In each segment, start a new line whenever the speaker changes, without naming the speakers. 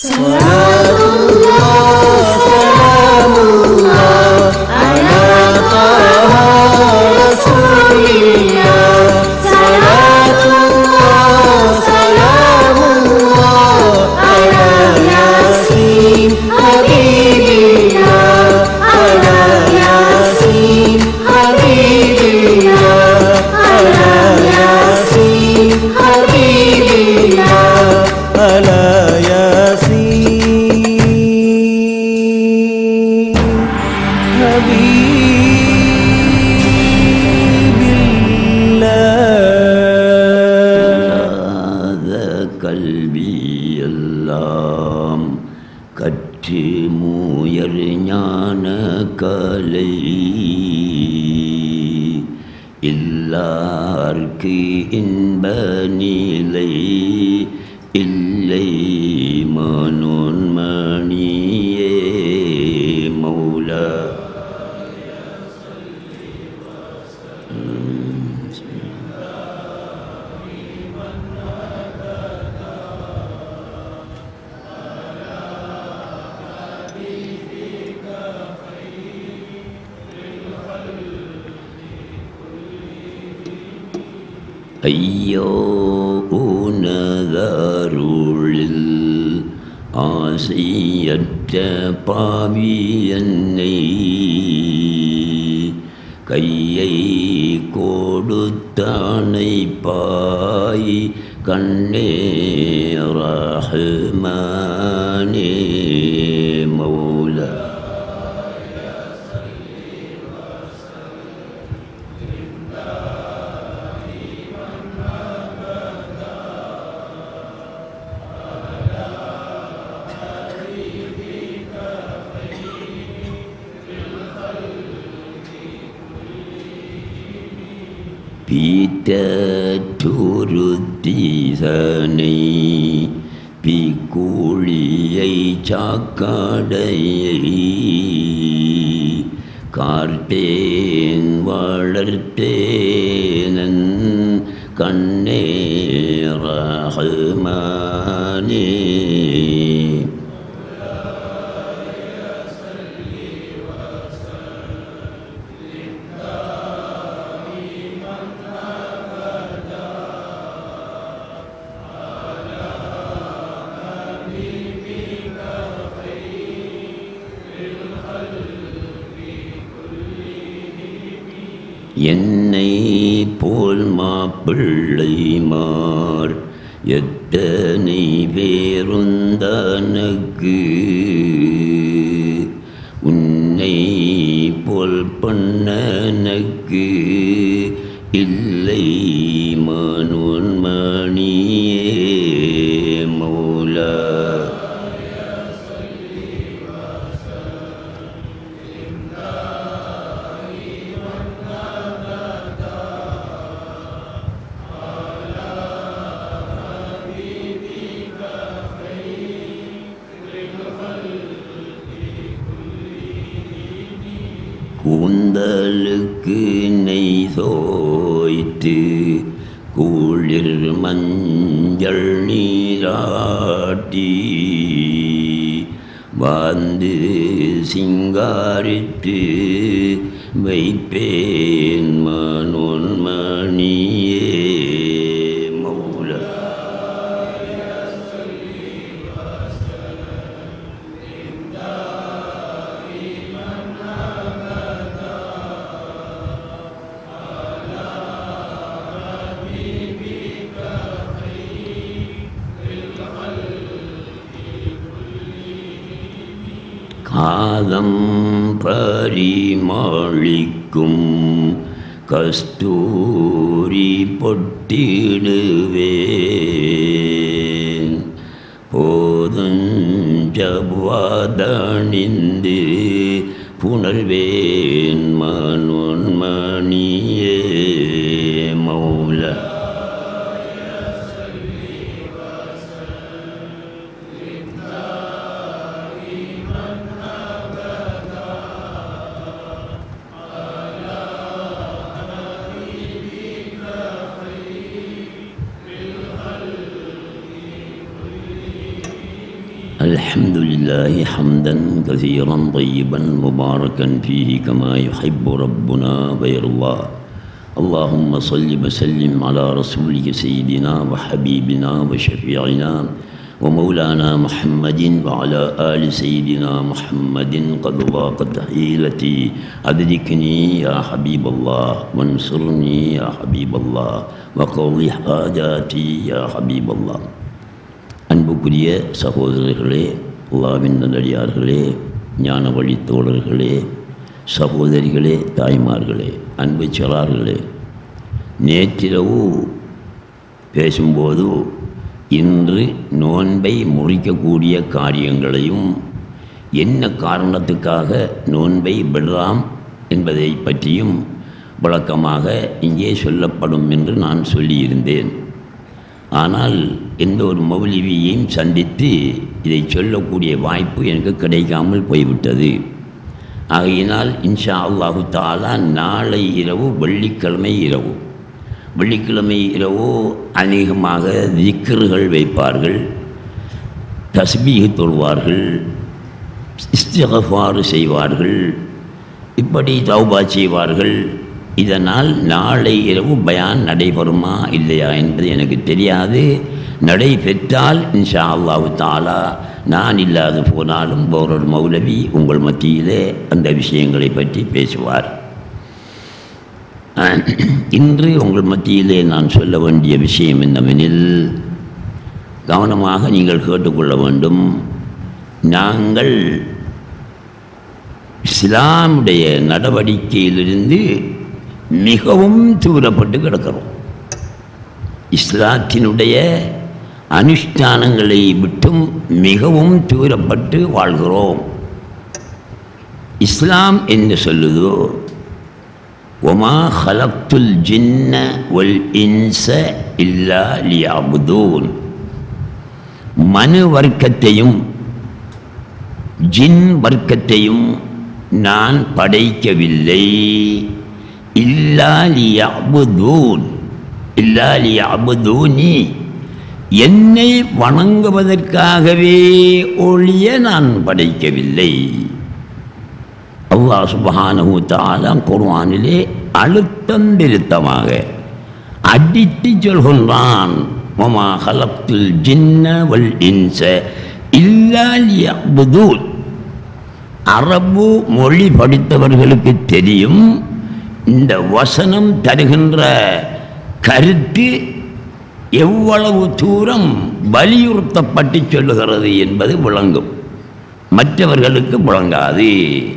صلاة الله سلام الله على طه رسول الله صلاة الله سلام الله على ياسين حبيب الله على ياسين حبيب الله على ياسين حبيب الله على ياسين حبيب الله
கல்வி எல்லாம் கற்று மூயர் ஞான கலை எல்லார்க்கு இன்ப நிலை இல்லை மனோன்மணியே மௌலா ஐயோ உனதருளில் ஆசையற்ற பாவி என்னை கையை கொடுத்தானை பாய் கண்ணே ரஹ்மானே மௌலா பீத்தூருத்தீசனை பிக்கூழியை சாக்காடையை கார்த்தேன் வளர்த்தேனன் கண்ணே ரஹ்மானே என்னை போல் மாப்பிள்ளைமார் எத்தனை பேருந்தனக்கு உன்னை போல் பண்ணனக்கு இல்லை மனோன்மணியே மௌலா கூந்தலுக்கு நெய் சோய்த்து குளிர் மஞ்சள் நீராட்டி வந்து சிங்காரித்து வைப்பேன் மனோன்மணியே மௌலா காதம் பரிமாளிக்கும் கஸ்தூரி பொட்டிடுவேன் போதுஞ்சவாதணிந்து புணர்வேன் மனோன்மணியே மௌலா الحمد لله حمدا كثيرا طيبا مباركا فيه كما يحب ربنا ويرضى اللهم صل وسلم على رسولك سيدنا وحبيبنا وشفيعنا ومولانا محمد وعلى آل سيدنا محمد قد ضاقت حيلتي أدركني يا حبيب الله وانصرني يا حبيب الله وقضي حاجاتي يا حبيب الله அன்புக்குரிய சகோதரர்களே அல்லாவின் நல்லடியார்களே ஞான வழி தோழர்களே சகோதரிகளே தாய்மார்களே அன்பு செலார்களே நேற்றிரவு பேசும்போது இன்று நோன்பை முறிக்கக்கூடிய காரியங்களையும் என்ன காரணத்துக்காக நோன்பை விடலாம் என்பதை பற்றியும் விளக்கமாக இங்கே சொல்லப்படும் என்று நான் சொல்லியிருந்தேன் ஆனால் எந்த ஒரு மௌலிவியையும் சந்தித்து இதை சொல்லக்கூடிய வாய்ப்பு எனக்கு கிடைக்காமல் போய்விட்டது ஆகையினால் இன்ஷா அல்லாஹு தாலா நாளை இரவு வெள்ளிக்கிழமை இரவு வெள்ளிக்கிழமை இரவு அநேகமாக திக்கர்கள் வைப்பார்கள் தஸ்பீக தொழுவார்கள் இஸ்திகஃபாறு செய்வார்கள் இப்படி தௌபா செய்வார்கள் இதனால் நாளை இரவு பயான் நடைபெறுமா இல்லையா என்பது எனக்கு தெரியாது நடைபெற்றால் இன்ஷா அல்லாஹு தாலா நான் இல்லாது போனாலும் போரர் மௌலவி உங்கள் மத்தியிலே அந்த விஷயங்களை பற்றி பேசுவார் இன்று உங்கள் மத்தியிலே நான் சொல்ல வேண்டிய விஷயம் என்னவெனில் கவனமாக நீங்கள் கேட்டுக்கொள்ள வேண்டும் நாங்கள் இஸ்லாமுடைய நடவடிக்கையிலிருந்து மிகவும் தூரப்பட்டு கிடக்கிறோம் இஸ்லாத்தினுடைய அனுஷ்டானங்களை விட்டும் மிகவும் தூரப்பட்டு வாழ்கிறோம் இஸ்லாம் என்று சொல்லுதோ ஒமா ஹலக்துல் ஜின்ன ஒல் இன்ச இல்லா லியாபுதூன் மனு வர்க்கத்தையும் ஜின் வர்க்கத்தையும் நான் படைக்கவில்லை இல்லாலியபுதூன் இல்லாலியபுதூனி என்னை வணங்குவதற்காகவே ஒழிய நான் படைக்கவில்லை அல்லாஹ் சுபஹானஹு தஆலா குர்ஆனிலே அழுத்தம் திருத்தமாக அடித்து சொல்கின்றான் வமா ஹலக்துல் ஜின்ன வல் இன்ச இல்லா லியபுதூன் அரபு மொழி படித்தவர்களுக்கு தெரியும் இந்த வசனம் தருகின்ற கருத்து எவ்வளவு தூரம் வலியுறுத்தப்பட்டு சொல்லுகிறது என்பது விளங்கும் மற்றவர்களுக்கு விளங்காது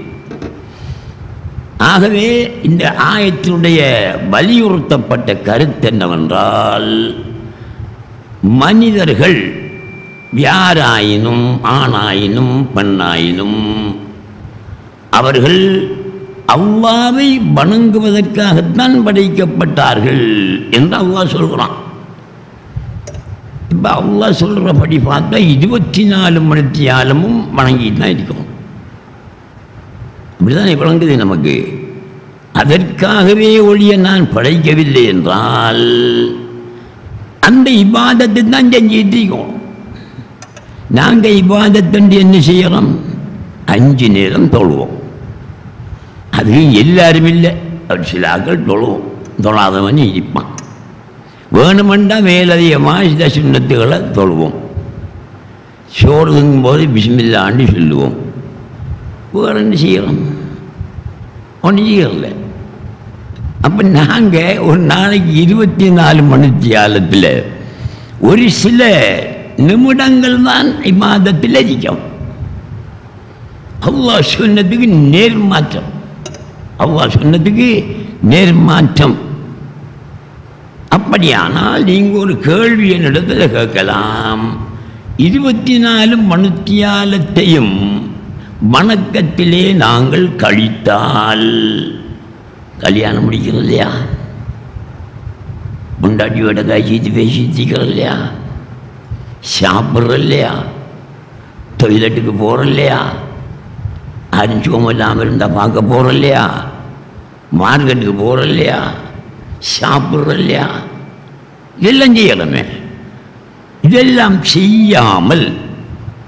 ஆகவே இந்த ஆயத்தினுடைய வலியுறுத்தப்பட்ட கருத்து என்னவென்றால் மனிதர்கள் யாராயினும் ஆணாயினும் பெண்ணாயினும் அவர்கள் அல்லாவை வணங்குவதற்காகத்தான் படைக்கப்பட்டார்கள் என்று அல்லாஹ் சொல்கிறான் இப்போ அல்லாஹ் சொல்கிறபடி பார்த்தா இருபத்தி நாலு மணித்தியாலமும் வணங்கிட்டு தான் இருக்கிறோம் இப்படிதான் விளங்குது நமக்கு அதற்காகவே ஒழிய நான் படைக்கவில்லை என்றால் அந்த இபாதத்தை தான் செஞ்சிட்டு இருக்கோம் நாங்கள் இபாதத்தண்டு என்ன செய்யறோம் அஞ்சு நேரம் தொழுவோம் அது எல்லாரும் இல்லை ஒரு சில ஆக்கள் தொழுவோம் தொழாதவன் இருப்பான் வேணுமெண்டா மேலதிகமாக சில சுண்ணத்துகளை தொழுவோம் சோறு போது பிஸ்மில்லாண்டு சொல்லுவோம் வேற என்ன செய்யறோம் ஒன்றும் செய்யறல அப்போ நாங்கள் ஒரு நாளைக்கு இருபத்தி நாலு மணி தியாலத்தில் ஒரு சில நிமிடங்கள் தான் இமாதத்தில் இருக்கும் அல்லாஹ் சொன்னதுக்கு நேர்மாற்றம் அல்லாஹ் சொன்னதுக்கு நேர்மாற்றம் அப்படியானால் நீங்கள் ஒரு கேள்வி என்னிடத்தில் கேட்கலாம் இருபத்தி நாலு மணித்தியாலத்தையும் வணக்கத்திலே நாங்கள் கழித்தால் கல்யாணம் முடிக்கிறது இல்லையா முண்டாட்டியோட காய்ச்சிட்டு பேசிட்டு இல்லையா சாப்பிட்றோம் இல்லையா டொய்லெட்டுக்கு போகிறோம் இல்லையா அரிஞ்சோம் இல்லாமல் இருந்தால் பார்க்க போகிறோம் இல்லையா மார்க்கெட்டுக்கு போகிறோம் இல்லையா சாப்பிட்றோம் இல்லையா இதெல்லாம் செய்யலாமே இதெல்லாம் செய்யாமல்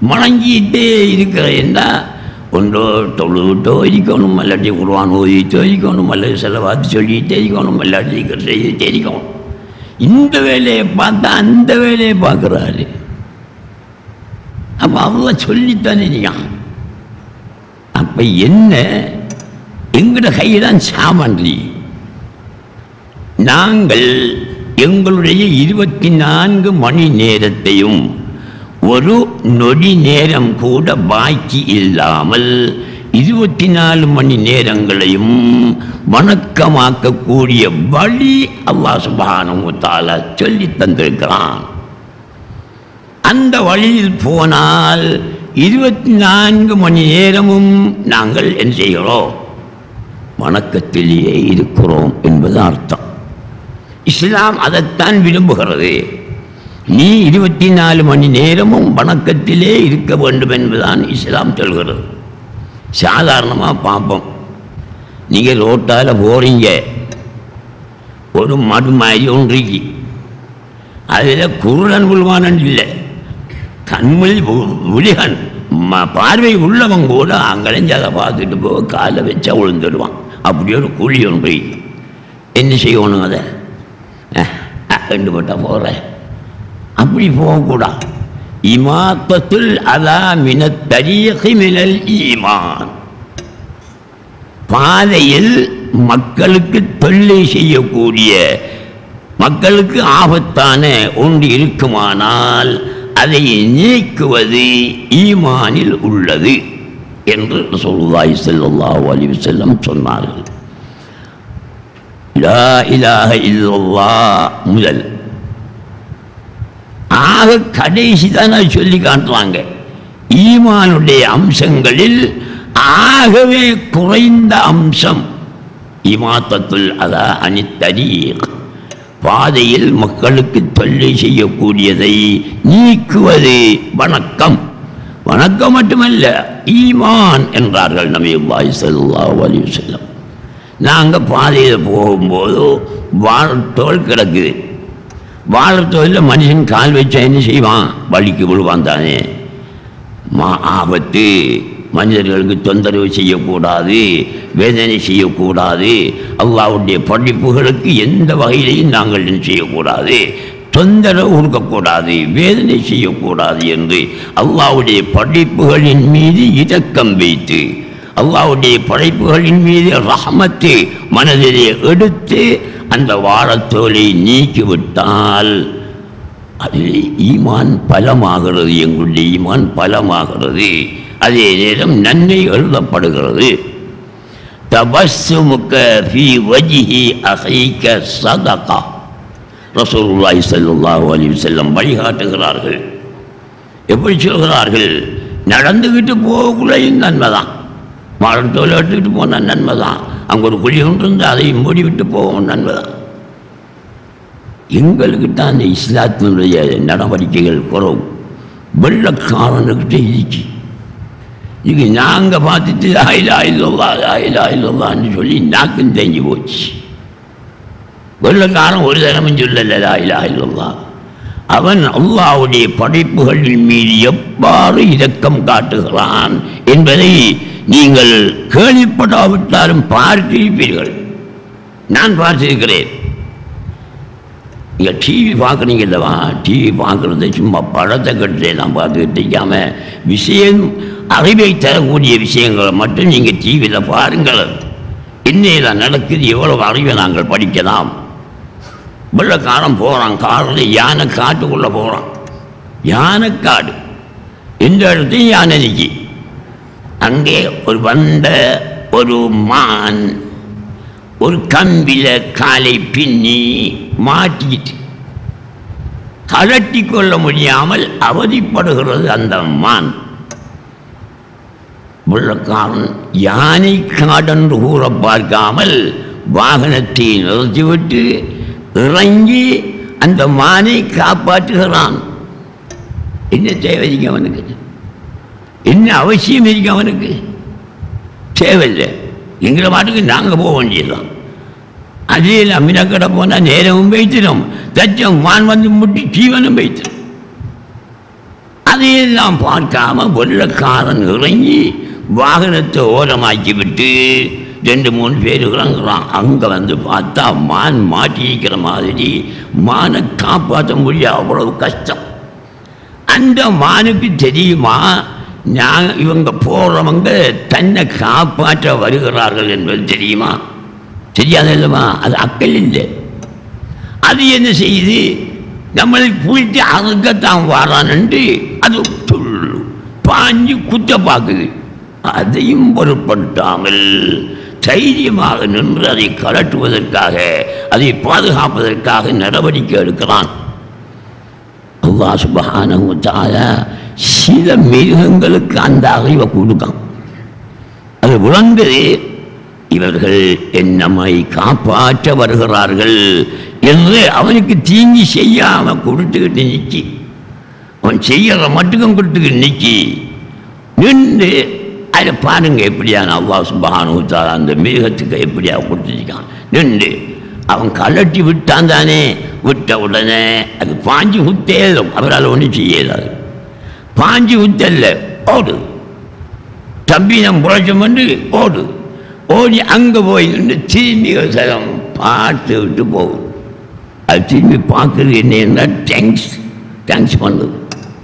வணங்கிட்டே இருக்கிறேன்னா ஒன்றோ தொழுவிட்டோ இருக்கணும் இல்லாட்டி குருவான் ஓதிட்டோ இருக்கணும் அல்லது செலவாத்து சொல்லிட்டே இருக்கணும் இல்லாட்டி செய்துட்டே இருக்கணும் இந்த வேலையை பார்த்தா அந்த வேலையை பார்க்குறாரு அப்போ அவங்க சொல்லித்தானே இருக்கான் அப்போ என்ன எங்கட கைதான் சாமன்றி நாங்கள் எங்களுடைய இருபத்தி நான்கு மணி நேரத்தையும் ஒரு நொடி நேரம் கூட பாக்கி இல்லாமல் இருபத்தி நாலு மணி நேரங்களையும் வணக்கமாக்கக்கூடிய வழி அல்லாஹ் சுப்ஹானஹு தாலா சொல்லி தந்திருக்கிறான் அந்த வழியில் போனால் இருபத்தி நான்கு மணி நேரமும் நாங்கள் என்ன செய்கிறோம் வணக்கத்திலேயே இருக்கிறோம் என்பது அர்த்தம் இஸ்லாம் அதைத்தான் விரும்புகிறது நீ இருபத்தி நாலு மணி நேரமும் வணக்கத்திலே இருக்க வேண்டும் என்பதுதான் இஸ்லாம் சொல்கிறது சாதாரணமாக பார்ப்போம் நீங்கள் ரோட்டால் போகிறீங்க ஒரு மடு மாதிரி ஒன்று இருக்கு. அதில் குருடன் உள்வானன் இல்லை கண்மொழி விழிகன் ம- பார்வை உள்ளவன் கூட அங்கடைஞ்சு அதை பார்த்துட்டு போக காலை வச்சா விழுந்துடுவான் அப்படி ஒரு குழி ஒன்று இருக்கு. என்ன செய்யணும் அதை ரெண்டு பட்டா போகிறேன் அப்படி போகக்கூடாது இமாத்தத்துல் அதா மின தரீகி மினல் ஈமான் பாதையில் மக்களுக்கு தொல்லை செய்யக்கூடிய மக்களுக்கு ஆபத்தான ஒன்று இருக்குமானால் அதை நீக்குவது ஈமானில் உள்ளது என்று ரசூலுல்லாஹி ஸல்லல்லாஹு அலைஹி வஸல்லம் சொன்னார்கள் லா இலாஹ இல்லல்லாஹ் முதல் ஆக கடைசி தான் அது சொல்லி காட்டுறாங்க ஈமானுடைய அம்சங்களில் ஆகவே குறைந்த அம்சம் இமாத்தத்துல் அதா அனித்தரீக் பாதையில் மக்களுக்கு தொல்லை செய்யக்கூடியதை நீக்குவது வணக்கம் வணக்கம் மட்டுமல்ல ஈமான் என்றார்கள் நபியுல்லாஹி ஸல்லல்லாஹு அலைஹி வஸல்லம் நாங்கள் பாதையில் போகும்போது வாழத்தோல் கிடக்குது வாழத்தோலில் மனுஷன் கால் வச்சா என்ன செய்வான் வலிக்கு விழுவான் தானே மா ஆபத்து மனிதர்களுக்கு தொந்தரவு செய்யக்கூடாது வேதனை செய்யக்கூடாது அல்லாவுடைய படிப்புகளுக்கு எந்த வகையிலையும் நாங்கள் என்ன செய்யக்கூடாது தொந்தரவு கொடுக்கக்கூடாது வேதனை செய்யக்கூடாது என்று அல்லாவுடைய படைப்புகளின் மீது இரக்கம் வைத்து அல்லாவுடைய படைப்புகளின் மீது ரஹமத்து மனதிலே எடுத்து அந்த வாழத்தோலை நீக்கிவிட்டால் அது ஈமான் பலமாகிறது எங்களுடைய ஈமான் பலமாகிறது அதே நேரம் நன்மை எழுதப்படுகிறது தபஸ்ஸுமுக ஃபி வஜிஹி அகைக்க சதகா ரசூலுல்லாஹி ஸல்லல்லாஹு அலைஹி வஸல்லம் வழிகாட்டுகிறார்கள் எப்படி சொல்கிறார்கள் நடந்துக்கிட்டு போகக்குள்ளேயும் நன்மை தான் மரத்தோல் எடுத்துக்கிட்டு போனால் நன்மை தான் அங்கே ஒரு குழி ஒன்று இருந்து அதையும் மூடி விட்டு போவோம் நன்மை தான் எங்களுக்கு தான் அந்த இஸ்லாத்தினுடைய நடவடிக்கைகள் குறவு வெள்ளக்காரனுக்கிட்ட இருக்கு இது நாங்கள் பார்த்துட்டு ஆயிலா இல்லல்லா ஆயிலா இல்லல்லான்னு சொல்லி நாக்கும் தேங்கி போச்சு வெள்ளக்காரன் ஒரு தரமும் சொல்லல ஆயிலா இல்லல்லா அவன் அல்லாவுடைய படைப்புகளின் மீது எவ்வாறு இரக்கம் காட்டுகிறான் என்பதை நீங்கள் கேள்விப்படாவிட்டாலும் பார்த்திருப்பீர்கள் நான் பார்த்திருக்கிறேன் நீங்கள் டிவி பார்க்குறீங்க இல்லவா டிவி பார்க்குறது சும்மா படத்தை கட்டுலாம் பார்த்துக்கிட்டு இருக்காம விஷயம் அறிவை தரக்கூடிய விஷயங்களை மட்டும் நீங்கள் டிவியில் பாருங்கள் இன்னையில் நடக்குது எவ்வளவு அறிவை நாங்கள் படிக்கலாம் வெள்ளக்காரன் போகிறான் காரில் யானை காட்டுக்குள்ளே போகிறான் யானைக்காடு இந்த இடத்தையும் யானை நிற்கி அங்கே ஒரு வண்ட ஒரு மான் ஒரு கம்பில காலை பின்னி மாட்டிக்கிட்டு கலட்டி கொள்ள முடியாமல் அவதிப்படுகிறது அந்த மான் வெள்ளக்காரன் யானை காடென்று கூற பார்க்காமல் வாகனத்தை நிறுத்திவிட்டு இறங்கி அந்த மானை காப்பாற்றுகிறான் என்ன தேவை இருக்கு அவனுக்கு என்ன அவசியம் இருக்கு அவனுக்கு தேவையில்லை எங்களை பாட்டுக்கு நாங்கள் போக வேண்டியதுதான் அதில் அமினக்கடை போனால் நேரமும் வைத்திடும் தச்சம் மான் வந்து முட்டி ஜீவனும் வைத்திடும் அதை அதையெல்லாம் பார்க்காம வெள்ளக்காரன் இறங்கி வாகனத்தை ஓரமாக்கி விட்டு ரெண்டு மூணு பேர் இறங்குறான் அங்கே வந்து பார்த்தா மான் மாட்டியிருக்கிற மாதிரி மானை காப்பாற்ற முடியாது அவ்வளவு கஷ்டம் அந்த மானுக்கு தெரியுமா நான் இவங்க போகிறவங்க தன்னை காப்பாற்ற வருகிறார்கள் என்பது தெரியுமா தெரியாதல்லவா அது அக்கல் இல்லை அது என்ன செய்யுது நம்மளை பிடிச்சி அறுக்கத்தான் வாரான்ட்டு அது துள்ளு பாஞ்சு குத்த பார்க்குது அதையும் பொருட்படுத்தாமல் தைரியமாக நின்று அதை கலட்டுவதற்காக அதை பாதுகாப்பதற்காக நடவடிக்கை எடுக்கிறான் அல்லாஹ் சுபஹானஹு வ தஆலா சில மிருகங்களுக்கு அந்த அறிவை கொடுக்கான் அது உணர்ந்தது இவர்கள் என் நம்மை காப்பாற்ற வருகிறார்கள் என்று அவனுக்கு தீங்கி செய்யாம கொடுத்துக்கிட்டு நிக்கி அவன் செய்யற மட்டுக்கும் கொடுத்துக்கிட்டு நிக்கி நின்று அதை பாருங்க எப்படியான அல்லாஹ் சுபஹானஹு வ தஆலா அந்த மிருகத்துக்கு எப்படியா கொடுத்துருக்கான் நின்று அவன் கலட்டி விட்டான் தானே விட்ட உடனே அது பாஞ்சு குத்தேலும் அவரால் ஒன்றும் செய்யலாது பாஞ்சு குத்தல்ல ஓடு தம்பி நம் புரட்சம் பண்ணி ஓடு ஓடி அங்கே போய் நின்று திரும்பி சலம் பார்த்து விட்டு போகும் அது திரும்பி பார்க்குறது என்ன தேங்க்ஸ் தேங்க்ஸ் பண்ணுது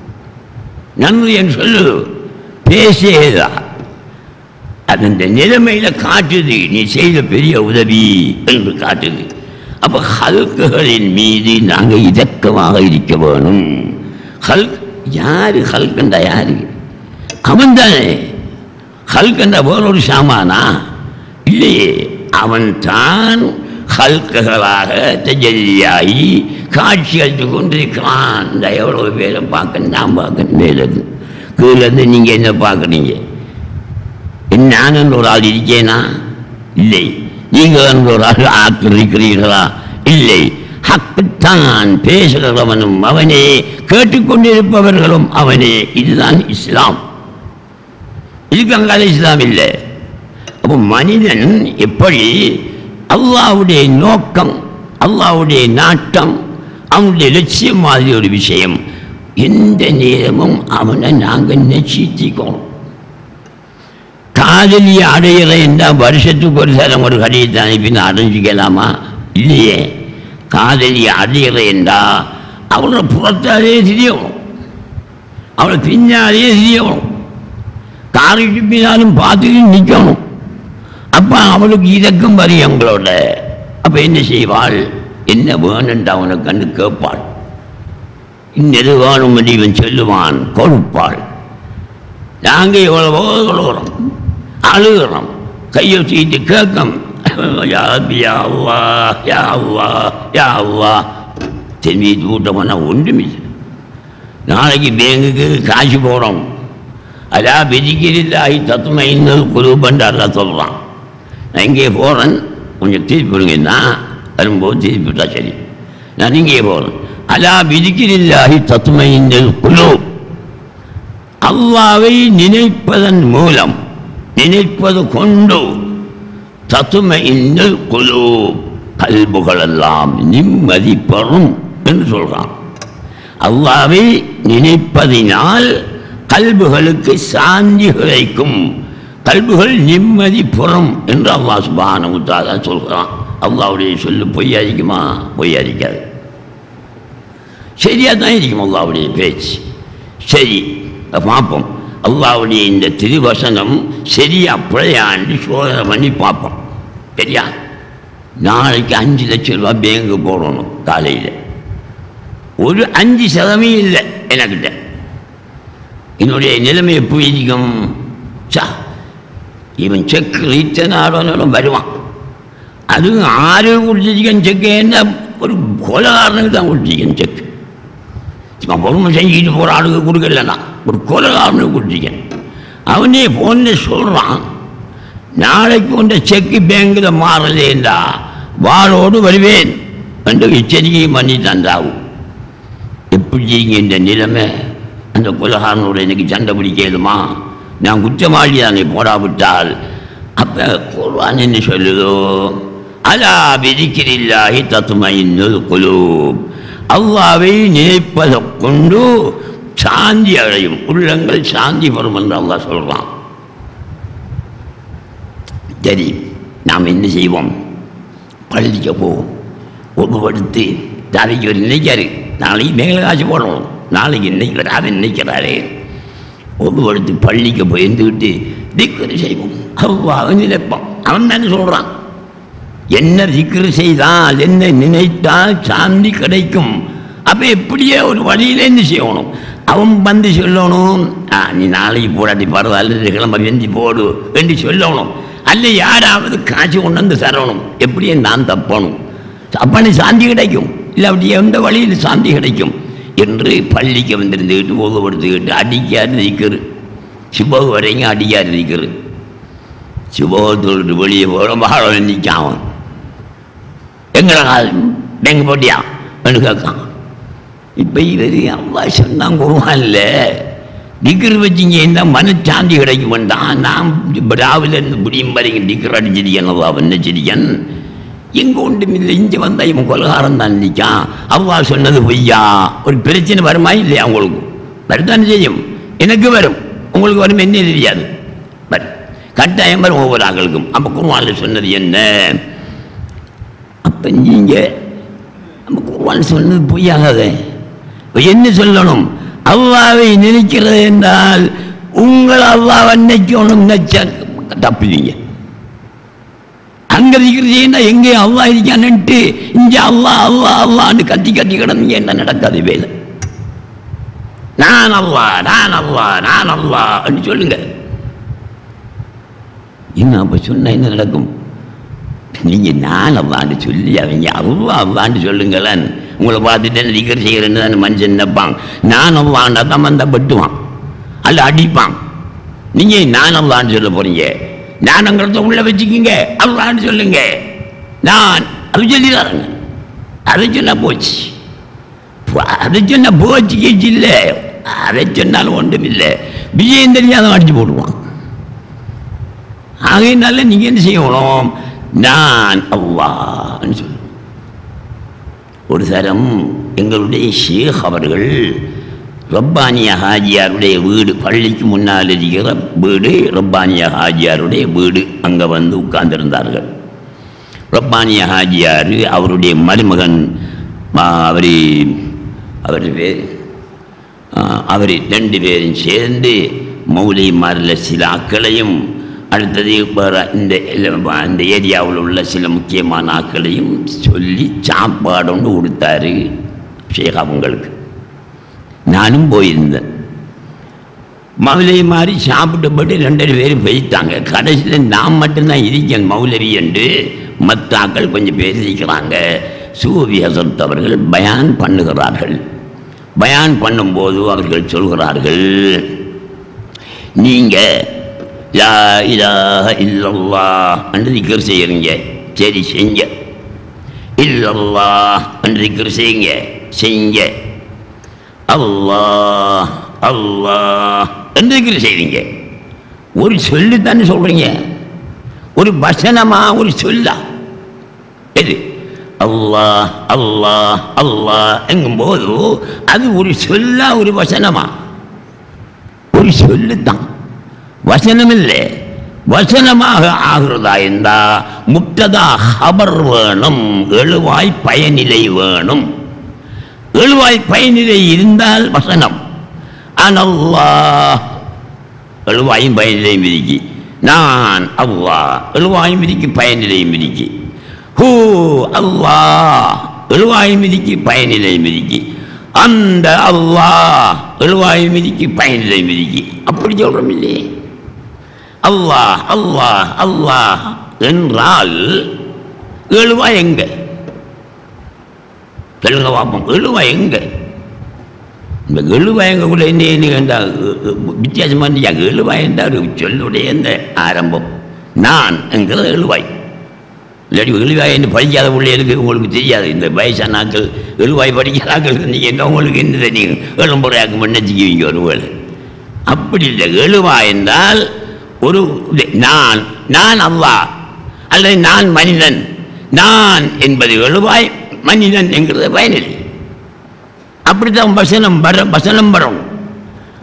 நன்றி என்று சொல்லுது பேசேதா அது அந்த நிலைமையில காட்டுது நீ செய்த பெரிய உதவி என்று காட்டுது அப்ப ஹல்குகளின் மீது நாங்கள் இதக்கமாக இருக்க வேணும் ஹல்க் யாரு ஹல்கண்டா யாரு அவன் தானே ஹல்கண்டா வேறொரு சாமானா இல்லையே அவன் தான் ஹல்குகளாக தஜல்லியாகி காட்சி அளித்து கொண்டிருக்கிறான் இந்த எவ்வளோ பேரை பார்க்க நான் பார்க்க மேலது கீழேருந்து நீங்கள் என்ன பார்க்குறீங்க நானும் ஒரு ஆள் இருக்கேனா இல்லை நீங்கள் ஒரு ஆள் ஆக்கிரமிக்கிறீர்களா இல்லை ஹக்குத்தான் பேசுகிறவனும் அவனே கேட்டுக்கொண்டிருப்பவர்களும் அவனே இதுதான் இஸ்லாம் இதுக்கு அங்கால இஸ்லாம் இல்லை அப்போ மனிதன் எப்படி அல்லாவுடைய நோக்கம் அல்லாவுடைய நாட்டம் அவனுடைய லட்சியம் மாதிரி ஒரு விஷயம் எந்த நேரமும் அவனை நாங்கள் நெச்சித்திக்கணும் காதலியை அடையிற என்றால் வருஷத்துக்கு ஒரு தரம் ஒரு கடிதத்தை அனுப்பி அடைஞ்சிக்கலாமா இல்லையே காதலியை அடையிற என்றா அவளை புறத்தாலே தெரியணும் அவளை பின்னாலே தெரியணும் காரிட்டு பின்னாலும் பார்த்துட்டு நிற்கணும் அப்போ அவளுக்கு இதக்கம் வரும் எங்களோட அப்போ என்ன செய்வாள் என்ன வேணுன்ட்டு அவனை கண்டு கேட்பாள் இன்னது வேணும் என்று இவன் சொல்லுவான் கொடுப்பாள் நாங்கள் எவ்வளவோ சொல்கிறோம் அழுகிறோம் கையை தூக்கிட்டு கேட்கும் யா ரப்பி, யா அல்லாஹ், யா அல்லாஹ், யா அல்லாஹ். திரும்பி தூட்ட பண்ணால் ஒன்றுமில்லை நாளைக்கு பேங்குக்கு காசு போகிறோம் அதா விதிக்கிறில்லாஹி தத்துவ இன்னொரு குரூபன்றார் சொல்கிறான் நான் இங்கே போகிறேன் கொஞ்சம் திருப்பி விடுங்கன்னா வரும்போது திருப்பி விட்டா சரி நான் இங்கே போகிறேன் அதா விதிக்கிறில்லாஹி தத்துவ இன்னொரு குழு அல்லாவை நினைப்பதன் மூலம் நினைப்பது கொண்டு தத்தும இன்னல் குழு கல்புகளெல்லாம் நிம்மதி பெறும் என்று சொல்றான் அல்லாவை நினைப்பதினால் கல்புகளுக்கு சாந்தி கிடைக்கும் கல்புகள் நிம்மதி பெறும் என்று அல்லாஹ் சுபான முத்தாதா சொல்கிறான் அல்லாவுடைய சொல்லு பொய்யாதிக்குமா பொய்யாதிக்காது சரியாக தான் இருக்கும் அல்லாவுடைய பேச்சு சரி இப்ப பார்ப்போம் அல்லாவுடைய இந்த திருவசனம் சரியா பிழையாண்டு சோதனை பண்ணி பார்ப்போம் சரியா நாளைக்கு அஞ்சு லட்சம் ரூபாய் பேங்கு போடணும் காலையில் ஒரு அஞ்சு சதமே இல்லை எனக்கிட்ட என்னுடைய நிலைமை எப்படி இருக்கும் சா இவன் செக் ரீத்தன் ஆடணும் வருவான் அதுவும் ஆறு குடிச்சிருக்கேன் செக்கு என்ன ஒரு கொலகாரனுக்கு தான் குடிச்சிருக்கேன் செக் சும்மா பொறுமை செஞ்சுக்கிட்டு போகிற ஆளுக்கு கொடுக்கலண்ணா ஒரு கொலகாரனுக்கு குடிச்சிருக்கேன் அவனே போன்னு சொல்கிறான் நாளைக்கு உண்ட செக்கு பேங்கில் மாறலேண்டா வாளோடு வருவேன் என்று எச்சரிக்கையும் பண்ணி தந்தாவும் எப்படி இந்த நிலைமை அந்த கொலகாரனோட எனக்கு சண்டை பிடிக்கலுமா நான் குற்றவாளி தானே போடாவிட்டால் அப்போ குர்வான் என்ன சொல்லுதோ அலா விதிக்கிறில்லாஹி தத்துமையின்னுல் குலூப் அல்லாவை நினைப்பதை கொண்டு சாந்தி அடையும் உள்ளங்கள் சாந்தி பெறும் என்று அல்லாஹ் சொல்கிறான் சரி நாம் என்ன செய்வோம் பள்ளிக்க போவோம் ஒப்புப்படுத்தி நாளைக்கு ஒரு நினைக்காரு நாளைக்கு மேலே காசு போடணும் நாளைக்கு நினைக்கிறாரு நினைக்கிறாரு ஒப்புப்படுத்தி பள்ளிக்கு போய் இருந்துக்கிட்டு திக்கரு செய்வோம் அவ்வா அவன் நினைப்பான் அவன் தானே சொல்கிறான் என்ன திக்ரு செய்தால் என்ன நினைத்தால் சாந்தி கிடைக்கும் அப்போ எப்படியே ஒரு வழியில என்ன செய்யணும் அவன் வந்து சொல்லணும் "ஆ, நீ நாளைக்கு போடாட்டி பரவாயில்ல கிளம்ப வெந்தி போடு என்று சொல்லணும் அல்ல யாராவது காசு கொண்டு வந்து தரணும் எப்படியே நான் தப்பணும் அப்பனே சாந்தி கிடைக்கும் இல்லை அப்படி எந்த வழியில் சாந்தி கிடைக்கும் என்று பள்ளிக்கு வந்திருந்துக்கிட்டு ஊகப்படுத்திக்கிட்டு அடிக்காது நிற்கிறது சிவகு வரைக்கும் அடிக்காது நிற்கிறது சிவகத்தோடு வெளியே போகிற வாழ நிற்கான் அவன் எங்களை கால் எங்க போட்டியா என்று கேட்கான் இப்போ இவர் அவ்வா சொன்னான் குருவான்ல டிக்கர் வச்சிங்க என்ன மனச்சாந்தி கிடைக்கும் வேண்டாம் நான் ராவில இருந்து முடியும் வரைக்கும் டிக்கர் அடிச்சிருக்கேன் அவ்வா வச்சிருக்கேன் எங்க ஒன்றும் இல்லை இங்கே வந்தா இவன் கொலகாரம் தான் நிற்கான் அவ்வா சொன்னது பொய்யா ஒரு பிரச்சனை வருமா இல்லையா உங்களுக்கு வருதான் செய்யும் எனக்கு வரும் உங்களுக்கு வரும் என்ன தெரியாது வரும் கட்டாயம் வரும் ஒவ்வொரு ஆக்களுக்கும் அப்போ குருவான்ல சொன்னது என்ன அப்போ நீங்கள் நம்ம குர்ஆன் சொன்னது பொய்யாகாதே இப்ப என்ன சொல்லணும் அல்லாவை நினைக்கிறது என்றால் உங்கள் அல்லாவை நினைக்கணும் நினைச்சா தப்புவீங்க அங்க இருக்கிறீங்கன்னா எங்கே அல்லா இருக்கான்னுட்டு இங்க அல்லா அல்லா அல்லான்னு கத்தி கத்தி கிடந்தீங்க என்ன நடக்காது வேலை நான் அல்லா நான் அல்லா நான் அல்லான்னு சொல்லுங்க என்ன அப்ப சொன்னா என்ன நடக்கும் நீங்க நான் அவ்வாண்டு சொல்லி அவங்க அவ்வா அவ்வாண்டு சொல்லுங்களேன் உங்களை பார்த்துட்டு நிகர் செய்கிறேன்னு தான் மனுஷன் நினைப்பான் நான் அவ்வாண்டா தான் வந்தா பட்டுவான் அல்ல அடிப்பான் நீங்க நான் அவ்வாண்டு சொல்ல போறீங்க நானுங்கிறத உள்ள வச்சுக்கிங்க அவ்வாண்டு சொல்லுங்க நான் அது சொல்லிடுறாங்க அதை சொன்னா போச்சு போ- அதை சொன்னா போச்சு கேச்சு இல்லை அதை சொன்னாலும் ஒன்றும் இல்லை விஜயம் தெரியாத அடிச்சு போடுவான் ஆகையினால நீங்க என்ன செய்யணும் நான் அல்லான்னு சொல்லு ஒரு தரம் எங்களுடைய ஷேக் அவர்கள் ரப்பானிய ஹாஜியாருடைய வீடு பள்ளிக்கு முன்னால் இருக்கிற வீடு ரப்பானிய ஹாஜியாருடைய வீடு அங்கே வந்து உட்கார்ந்திருந்தார்கள் ரப்பானிய ஹாஜியார் அவருடைய மருமகன் அவர் அவர் பேர் அவர் ரெண்டு பேரும் சேர்ந்து மௌலிமாரில் சில ஆக்களையும் அடுத்தது வேறு இந்த இல்ல- இந்த ஏரியாவில் உள்ள சில முக்கியமான ஆக்களையும் சொல்லி சாப்பாடு ஒன்று கொடுத்தாரு ஷேக் அவங்களுக்கு நானும் போயிருந்தேன் மௌலவி மாதிரி சாப்பிட்டபடி ரெண்டு பேரும் போயிட்டாங்க கடைசியில் நான் மட்டும்தான் இருக்கேன் மௌலவி என்று மற்ற ஆக்கள் கொஞ்சம் பேர் இருக்கிறாங்க சூவி ஹசரத் அவர்கள் பயான் பண்ணுகிறார்கள் பயான் பண்ணும்போது அவர்கள் சொல்கிறார்கள் நீங்க லா இலாஹ இல்லல்லாஹ் என்று திக்ர் செய்கிறீங்க சரி செஞ்ச இல்லல்லாஹ் என்று திக்ர் செய்யுங்க செஞ்ச அல்லாஹ் அல்லாஹ் என்று திக்ர் செய்றீங்க ஒரு சொல்லு தானே சொல்றீங்க ஒரு வசனமா ஒரு சொல்லா எது அல்லாஹ் அல்லாஹ் அல்லாஹ் எங்கும்போது அது ஒரு சொல்லா ஒரு வசனமா ஒரு சொல்லுத்தான் வசனம் இல்லை வசனமாக ஆகிறதா இருந்தா முக்ததா ஹபர் வேணும் எழுவாய் பயனிலை வேணும் எழுவாய் பயனிலை இருந்தால் வசனம் அனல்லாஹ் எழுவாயும் பயனிலையும் விதிக்கு நான் அல்லாஹ் எழுவாயும் விதிக்கு பயனிலையும் விதிக்கு ஹூ அல்லாஹ் எழுவாயும் விதிக்கு பயனிலையும் விதிக்கு அந்த அல்லாஹ் எழுவாயும் விதிக்கு பயனிலை விதிக்கு அப்படி சொல்றோம் இல்லையே அல்லாஹ் அல்லாஹ் அல்லாஹ் என்றால் எழுவா எங்க சொல்லுங்க பார்ப்போம் எழுவா எங்க இந்த எழுவாய் எங்க கூட என்ன என்ன கண்டா வித்தியாசமா இருந்துச்சாங்க எழுவாய் என்றால் சொல்லுடைய இந்த ஆரம்பம் நான் என்கிற எழுவாய் இல்லாட்டி எழுவாய் என்று படிக்காத பிள்ளைகளுக்கு உங்களுக்கு தெரியாது இந்த வயசானாக்கள் எழுவாய் படிக்கிறாக்கள் நீங்கள் என்ன உங்களுக்கு என்ன தெரியும் எழும்புறையாக்கு மன்னச்சிக்குவீங்க ஒரு வேளை அப்படி இல்லை எழுவா என்றால் ஒரு இது, நான் நான் அவ்வா அல்லது நான் மனிதன் நான் என்பது எழுவாய் மனிதன் என்கிறது பயனில்லை அப்படித்தான் வசனம் வர வசனம் வரும்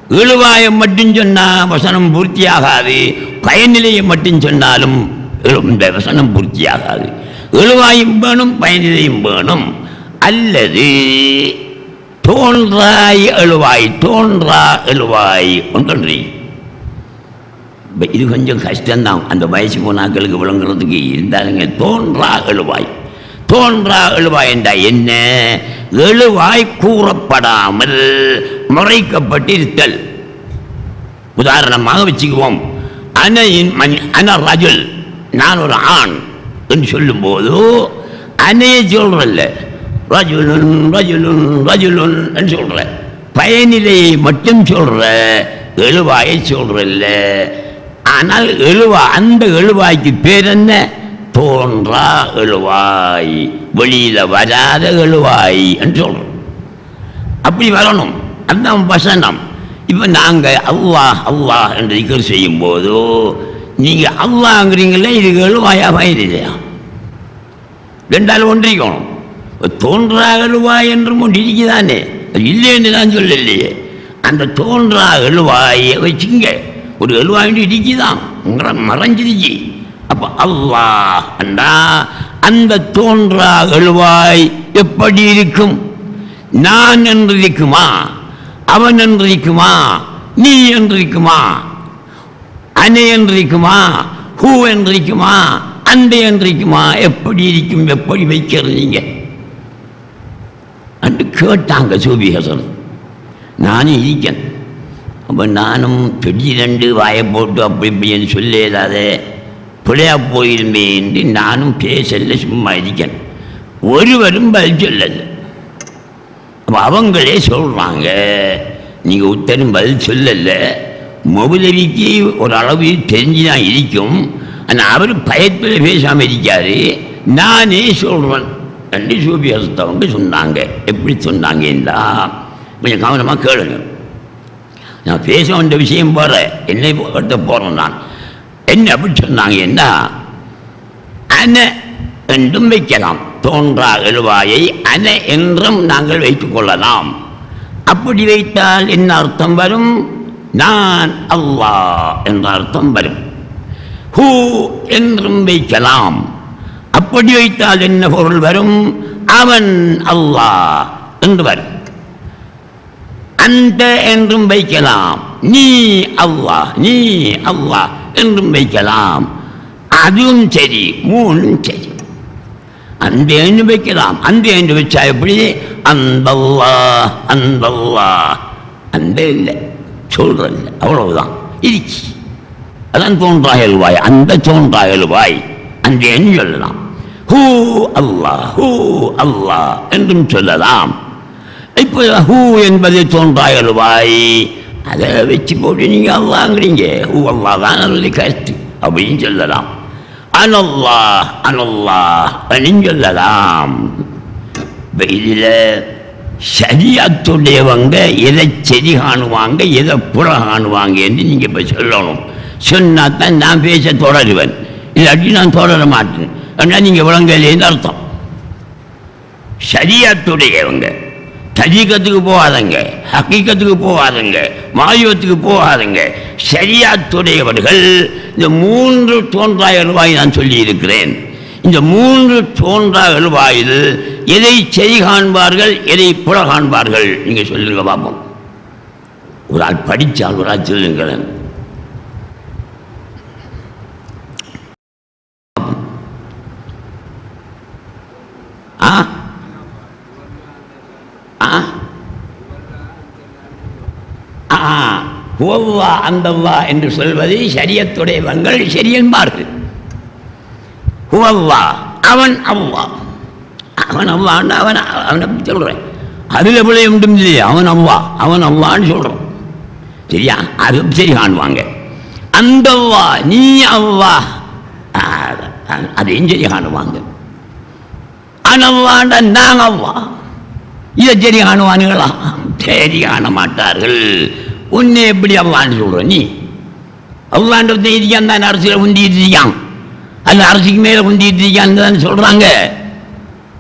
எழுவாயம் மட்டும் சொன்னா வசனம் பூர்த்தியாகாது பயனிலையை மட்டும் சொன்னாலும் எழு- இந்த வசனம் பூர்த்தியாகாது எழுவாயும் வேணும் பயனிலையும் வேணும் அல்லது தோன்றாய் எழுவாய் தோன்றா எழுவாய் ஒன்றன்றி இப்ப இது கொஞ்சம் கஷ்டம்தான் அந்த வயசு போனாக்களுக்கு விளங்குறதுக்கு இருந்தாலுங்க தோன்றா எழுவாய் தோன்றா எழுவாய் என்றால் என்ன எழுவாய் கூறப்படாமல் முறைக்கப்பட்டிருத்தல் உதாரணமாக வச்சுக்குவோம் அனையின் மண் அன ரஜுல் நான் ஒரு ஆண் என்று சொல்லும்போது அனையை சொல்றல்ல ரஜுலுன் ரஜுலுன் ரஜுலுன் என்று சொல்ற பயனிலையை மட்டும் சொல்ற எழுவாயை சொல்றல்ல ஆனால் எழுவா அந்த எழுவாய்க்கு பேர் என்ன தோன்றா எழுவாய் வெளியில வராத எழுவாய் என்று சொல்றோம் அப்படி வரணும் அதுதான் வசனம் இப்போ நாங்கள் அல்லாஹ் அல்லாஹ் என்று திக்கர் செய்யும்போது நீங்கள் அல்லாங்கிறீங்களே இது எழுவாயா பயனில்லையா ரெண்டாலும் ஒன்றிக்கணும் தோன்றா எழுவாய் என்றும் ஒன்று இருக்குதானே அது இல்லைன்னு நான் சொல்லலையே அந்த தோன்றா எழுவாயை வச்சுங்க ஒரு எழுவாய் இருக்குதான் மற- மறைஞ்சிருச்சு அப்போ அல்லாஹ் அண்டா அந்த தோன்றா எழுவாய் எப்படி இருக்கும் நான் என்று இருக்குமா அவன் என்று இருக்குமா நீ என்று இருக்குமா அனை என்று இருக்குமா ஹூ என்று இருக்குமா அந்த என்று இருக்குமா எப்படி இருக்கும் எப்படி வைக்கிறது நீங்க என்று கேட்டாங்க சூபி ஹசன் நானும் இருக்கேன் அப்போ நானும் திடீரெண்டு வாயை போட்டு அப்படி இப்படின்னு சொல்லிடாத பிழையா போயிருந்தேன் என்று நானும் பேசல சும்மா இருக்கேன் ஒருவரும் பதில் சொல்லலை அப்ப அவங்களே சொல்கிறாங்க நீங்கள் உத்தரம் பதில் சொல்லல மொபுலவிக்கு ஒரு அளவு தெரிஞ்சு தான் இருக்கும் ஆனால் அவர் பயத்தில் பேசாமல் இருக்காரு நானே சொல்கிறேன் ரெண்டு சூபி ஹசத்தவங்க சொன்னாங்க எப்படி சொன்னாங்கன்னா கொஞ்சம் கவனமாக கேளுங்க நான் பேச வேண்டிய விஷயம் போகிற என்னை போட்ட போகிறேன் நான் என்ன அப்படி சொன்னாங்கன்னா அன என்றும் வைக்கலாம் தோன்றா எழுவாயை அன என்றும் நாங்கள் வைத்துக் கொள்ளலாம் அப்படி வைத்தால் என்ன அர்த்தம் வரும் நான் அல்லாஹ் என்ற அர்த்தம் வரும் ஹூ என்றும் வைக்கலாம் அப்படி வைத்தால் என்ன பொருள் வரும் அவன் அல்லாஹ் என்று வரும் அந்த என்றும் வைக்கலாம் நீ அல்லாஹ் நீ அல்லாஹ் என்றும் வைக்கலாம் அதுவும் சரி மூணும் சரி அந்த என்று வைக்கலாம் அந்த என்று வச்சா எப்படி அந்தல்லா அந்தல்லா அந்த இல்லை சொல்றதில்ல அவ்வளவுதான் இருக்கு அதான் தோன்றாயல்வாய் அந்த தோன்றாயல்வாய் அந்த என்று சொல்லலாம் ஹூ அல்லாஹ் ஹூ அல்லாஹ் என்றும் சொல்லலாம் இப்போ ஹூ என்பது தோன்றாயல்வாய் அதை வச்சு போட்டு நீங்கள் அல்லாங்கிறீங்க ஹூ அல்லா தான் நல்ல கருத்து அப்படின்னு சொல்லலாம் அனல்லா அனல்லா அப்படின்னு சொல்லலாம் இப்போ இதில் சரியாத்துடையவங்க எதை செடி காணுவாங்க எதை புற காணுவாங்க என்று நீங்கள் இப்போ சொல்லணும் சொன்னால் தான் நான் பேச தொடருவேன் இல்லாட்டி நான் தொடர மாட்டேன் ஆனால் நீங்கள் விளங்கலேன்னு அர்த்தம் சரியாத்துடையவங்க தஜீகத்துக்கு போகாதங்க ஹக்கீக்கத்துக்கு போகாதங்க மாயுவத்துக்கு போகாதங்க சரியாத்துடையவர்கள் இந்த மூன்று தோன்றா எழுவாய் நான் சொல்லி இருக்கிறேன் இந்த மூன்று தோன்றா எழுவாயில் எதை செய் காண்பார்கள் எதை புற காண்பார்கள் நீங்கள் சொல்லுங்க பார்ப்போம் ஒரு ஆள் படித்தால் ஒரு ஆள் சொல்லுங்களேன் ஆ ஆ ஆ ஹுவல்லா அந்தல்லா என்று சொல்வதை ஷரியத்துடையவங்கள் சரியன்பார்கள் ஹுவல்லா அவன் அவ்வா அவன் அவ்வான்னு அவன் அவனை பற்றி சொல்கிறேன் அதில் பிள்ளை உண்டும் இல்லையா அவன் அவ்வா அவன் அவ்வான்னு சொல்கிறோம் சரியா அது சரி காணுவாங்க அந்த அவ்வா நீ அவ்வா ஆ, அதையும் சரி காணுவாங்க அனவாண்ட நாங்க அவ்வா இதை சரி காணுவானுங்களா சரி காண மாட்டார்கள் உன்னை எப்படி அவ்வான்னு சொல்ற நீ அவ்வாண்ட இருக்கான் தான் அரசியல் உந்திட்டு இருக்கான் அந்த அரசுக்கு மேலே உந்திட்டு இருக்கான்னு தானே சொல்கிறாங்க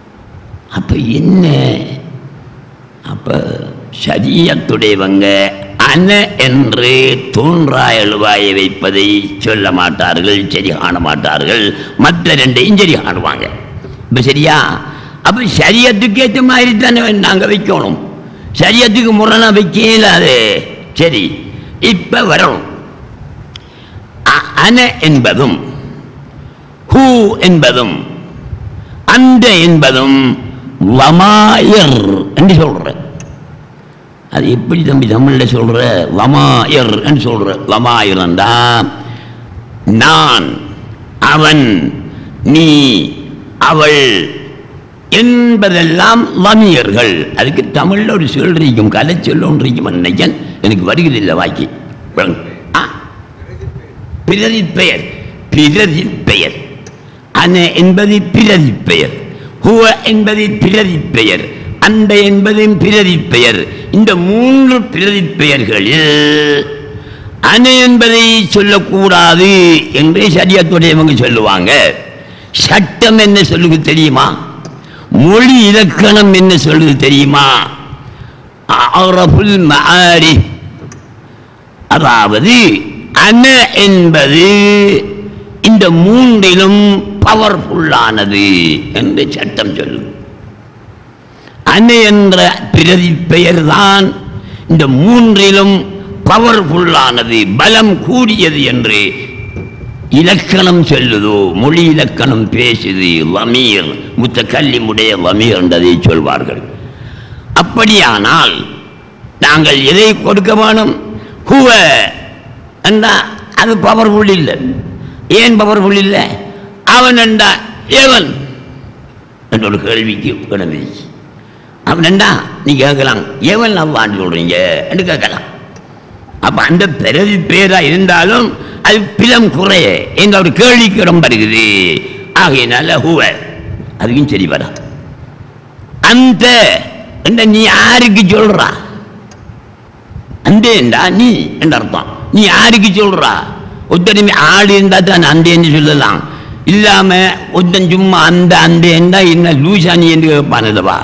அப்போ என்ன அப்போ சரியத்துடையவங்க அன என்று தோன்றா எழுவாயை வைப்பதை சொல்ல மாட்டார்கள் சரி காண மாட்டார்கள் மற்ற ரெண்டையும் சரி காணுவாங்க இப்போ சரியா அப்போ சரியத்துக்கு ஏற்ற மாதிரி தானே நாங்கள் வைக்கணும் சரியத்துக்கு முரணா வைக்கல அது சரி இப்போ வரணும் அ- அன என்பதும் ஹூ என்பதும் அந்த என்பதும் வமாயர் என்று சொல்ற அது எப்படி தம்பி தமிழில் சொல்ற வமாயர் என்று சொல்ற வமாயிரண்டா நான் அவன் நீ அவள் என்பதெல்லாம் லமியர்கள் அதுக்கு தமிழில் ஒரு சொல் இருக்கும் கலை சொல் ஒன்று இருக்கும் நினைக்கன் எனக்கு வருகிறதில்லை வாக்கி விளங்கு. ஆ பிறரி பெயர் பிறரி பெயர் அன என்பது பிறரி பெயர் ஹுவ என்பது பிறரி பெயர் அந்த என்பது பிறரி பெயர் இந்த மூன்று பிறரி பெயர்களில் அன என்பதை சொல்லக்கூடாது என்று சரியத்துடையவங்க சொல்லுவாங்க சட்டம் என்ன சொல்லுது தெரியுமா மொழி இலக்கணம் என்ன சொல்லுது தெரியுமா அரபுல் மாரி அதாவது அன என்பது இந்த மூன்றிலும் பவர்ஃபுல்லானது என்று சட்டம் சொல்லும் அன என்ற பிரதி பெயர்தான் இந்த மூன்றிலும் பவர்ஃபுல்லானது பலம் கூடியது என்று இலக்கணம் சொல்லுதோ மொழி இலக்கணம் பேசுது லமீர் முத்த கல்லிமுடைய லமீர் என்றதை சொல்வார்கள் அப்படியானால் நாங்கள் எதை கொடுக்க வேணும் ஹுவ என்றா அது பவர்ஃபுல் இல்லை ஏன் பவர்ஃபுல் இல்லை அவன் என்றா ஏவன் என்ற ஒரு கேள்விக்கு இடமில்லை அவன் என்றா நீ கேட்கலாம் ஏவன் அவ்வான்னு சொல்றீங்க என்று கேட்கலாம் அப்ப அந்த பிறவி பேரா இருந்தாலும் அது பிலம் குறைய எங்க ஒரு கேள்விக்கு இடம் வருகிறது ஆகையினால ஹுவ அதுக்கும் சரி வரா அந்த என்ற நீ யாருக்கு சொல்றா அந்த என்றா நீ என்ற அர்த்தம் நீ யாருக்கு சொல்றா ஒத்தனுமே ஆடு இருந்தா தான் அந்த என்று சொல்லலாம் இல்லாம ஒருத்தன் சும்மா அந்த அந்த என்றா என்ன லூசா நீ என்று கேட்பானதுவா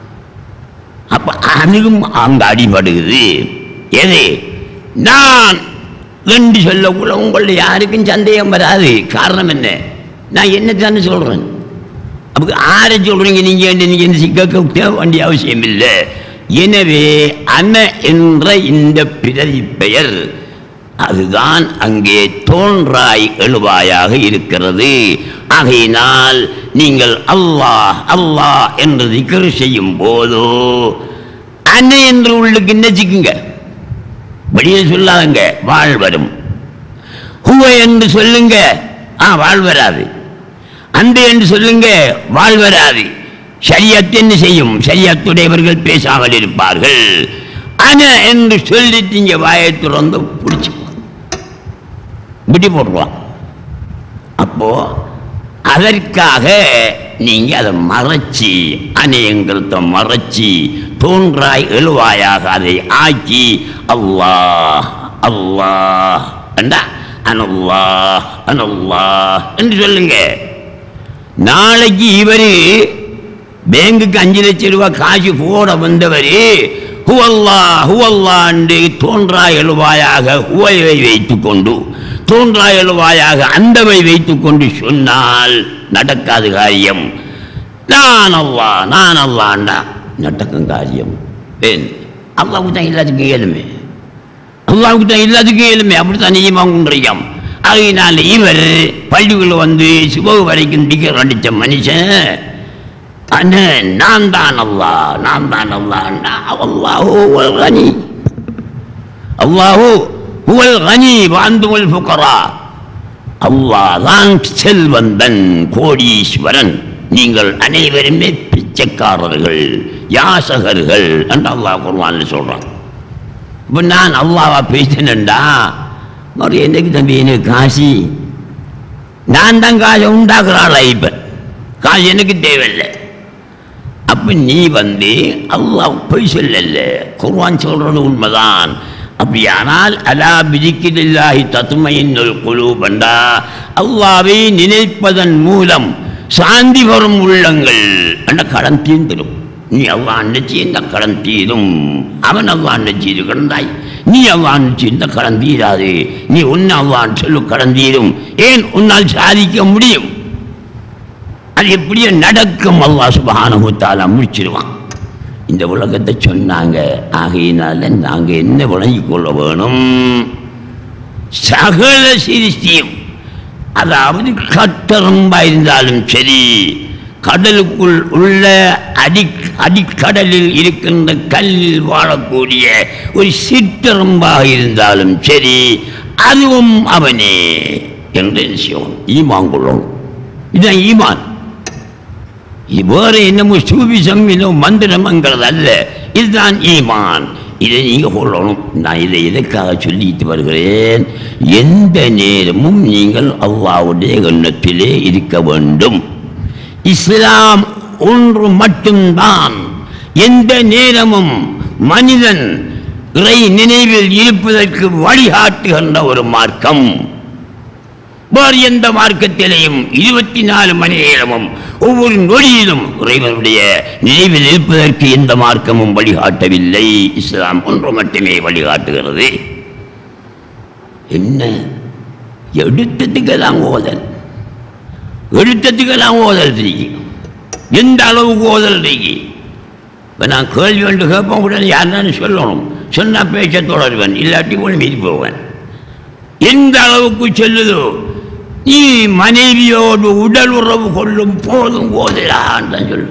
அப்ப அணுகும் அங்க அடிபடுகிறது எது நான் என்று சொல்லக்குள்ள உங்களை யாருக்கும் சந்தேகம் வராது காரணம் என்ன நான் என்ன தானே சொல்றேன் அப்ப ஆரை சொல்றீங்க நீங்க என்று நீங்க என்ன சிக்க வேண்டிய அவசியம் இல்லை எனவே அன என்ற இந்த பிரதி பெயர் அதுதான் அங்கே தோன்றாய் எழுவாயாக இருக்கிறது ஆகையினால் நீங்கள் அல்லாஹ் அல்லாஹ் என்று திக்ர் செய்யும் போதோ அன என்று உள்ளுக்கு நெச்சிக்குங்க வெளியே சொல்லாதங்க வாழ் வரும் ஹுவ என்று சொல்லுங்க ஆ வாழ் வராது அந்த என்று சொல்லுங்க வாழ் வராது ஷரியத் என்ன செய்யும் ஷரியத்துடையவர்கள் பேசாமல் இருப்பார்கள் அன என்று சொல்லிட்டு இங்க வாயை திறந்து பிடிச்சு விட்டு போடுவான் அப்போ அதற்காக நீங்க அதை மறைச்சி அநேகத்தை மறைச்சி தோன்றாய் எழுவாயாக அதை ஆக்கி அல்லாஹ் அல்லாஹ் என்றா அனல்லாஹ் அனல்லாஹ் என்று சொல்லுங்க நாளைக்கு இவரு பேங்குக்கு அஞ்சு லட்சம் ரூபாய் காசு போட வந்தவர் ஹுவல்லா ஹுவல்லா என்று தோன்றா எழுவாயாக ஹுவையை வைத்துக்கொண்டு தோன்றா எழுவாயாக அந்தவை வைத்துக்கொண்டு சொன்னால் நடக்காது காரியம் நான் அல்லா நான் அல்லாண்டா நடக்கும் காரியம் ஏன் அல்லாவுக்கு தான் எல்லாத்துக்கும் இயலுமே அல்லாவுக்கு தான் எல்லாத்துக்கும் இயலுமே அப்படித்தான் நியமம் கொண்டிருக்கோம் ஆகையினால் இவர் பள்ளிக்குள்ள வந்து சிவகு வரைக்கும் டிக்கெட் அடித்த மனுஷன் அண்ணே நான் தான் அல்லா நான் தான் அல்லா அல்லாஹோ கனி அல்லாஹோ புகழ் கனி வாழ்ந்துகள் புக்கரா அல்லாஹ் தான் செல்வந்தன் கோடீஸ்வரன் நீங்கள் அனைவருமே பிச்சைக்காரர்கள் யாசகர்கள் என்று அல்லாஹ் குர்வான்ல சொல்றான் இப்போ நான் அல்லாவா பேசினேன்டா மறு என்னைக்கு தம்பி எனக்கு காசி நான் தான் காசை உண்டாக்குறாள் இப்ப காசு எனக்கு தேவையில்லை அப்ப நீ வந்து அல்லாஹ் பொய் சொல்லல குர்ஆன் சொல்றது உண்மைதான் அப்படியானால் அலா பிதிக்கில்லாஹி தத்துமையின்னுள் குழு பண்டா அல்லாவை நினைப்பதன் மூலம் சாந்தி வரும் உள்ளங்கள் அந்த கடன் தீர்ந்துடும் நீ அல்லாஹ் நினைச்சு இந்த கடன் தீரும் அவன் அல்லாஹ் நினைச்சு கிடந்தாய் நீ அவ்வான் சிந்த கடந்தீராது நீ உன்னை அவ்வான் சொல்லு கடந்தீரும் ஏன் உன்னால் சாதிக்க முடியும் அது எப்படியோ நடக்கும் அல்லாஹ் சுபஹானஹு தஆலா முடிச்சிருவான் இந்த உலகத்தை சொன்னாங்க ஆகையினால நாங்க என்ன விளங்கிக் கொள்ள வேணும் சகல சிருஷ்டியும் அதாவது கட்டரம்பா இருந்தாலும் சரி கடலுக்குள் உள்ள அடி அடிக்கடலில் இருக்கின்ற கல்லில் வாழக்கூடிய ஒரு சிற்றரம்பாக இருந்தாலும் சரி அதுவும் அவனே என்று விஷயம் ஈமான் கொள்ளணும் இதுதான் ஈமான் இது வேறு என்னமோ சூபிசம் இன்னும் மந்திரம்ங்கிறது அல்ல இதுதான் ஈமான் இதை நீங்கள் கொள்ளணும் நான் இதை எதற்காக சொல்லிட்டு வருகிறேன் எந்த நேரமும் நீங்கள் அல்லாவுடைய எண்ணத்திலே இருக்க வேண்டும் இஸ்லாம் ஒன்று மட்டும்தான் எந்த நேரமும் மனிதன் இறை நினைவில் இருப்பதற்கு வழிகாட்டுகின்ற ஒரு மார்க்கம் வேறு எந்த மார்க்கத்திலேயும் இருபத்தி நாலு மணி நேரமும் ஒவ்வொரு நொடியிலும் இறைவனுடைய நினைவில் இருப்பதற்கு எந்த மார்க்கமும் வழிகாட்டவில்லை இஸ்லாம் ஒன்று மட்டுமே வழிகாட்டுகிறது என்ன எடுத்ததுக்கெல்லாம் ஓதல் எடுத்ததுக்கெல்லாம் ஓதல் தெரியும் எந்த அளவுக்கு ஓதல் தெரியும் இப்போ நான் கேள்வி ஒன்று கேட்போம் உடனே யாருன்னு சொல்லணும் சொன்னால் பேச்ச தொடருவேன் இல்லாட்டி போய் மீறி போவேன் எந்த அளவுக்கு சொல்லுதோ நீ மனைவியோடு உடல் உறவு கொள்ளும் போதும் போதலான்னு தான் சொல்லு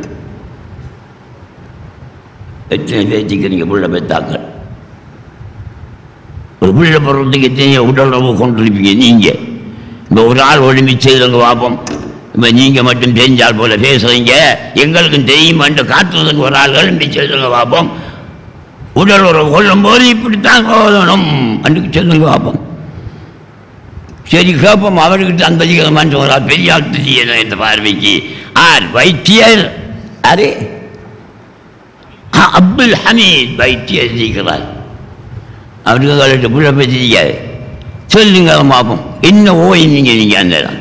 எத்தனை பேச்சுக்கு நீங்கள் புள்ள பெத்தாக்கள் ஒரு புள்ள பிறந்ததுக்கு எத்தனை உடல் உறவு கொண்டிருப்பீங்க நீங்கள் இப்போ ஒரு ஆள் ஒழுங்கி செய்கிறவங்க பார்ப்போம் இப்போ நீங்கள் மட்டும் தெரிஞ்சால் போல பேசுறீங்க எங்களுக்கும் தெரியுமான்ட்டு காட்டுறதுக்கு ஒரு ஆள் எழும்பி சொல்லுங்க பார்ப்போம் உடல் உறவு கொள்ளும் போது இப்படித்தான் ஓதணும் அன்றைக்கு சொல்லுங்க பார்ப்போம் சரி கேட்போம் அவர்கிட்ட அந்த அதிகமான சொல்கிறார் பெரிய ஆள் தெரியணும் இந்த பார்வைக்கு ஆர் வைத்தியர் அரே ஆ, அப்துல் ஹமீத் வைத்தியர் இருக்கிறார் அவருக்கு கலட்டு புள்ள பற்றி தெரியாது சொல்லுங்க அதை பார்ப்போம் என்ன ஓய்ந்தீங்க நீங்கள் அந்த இடம்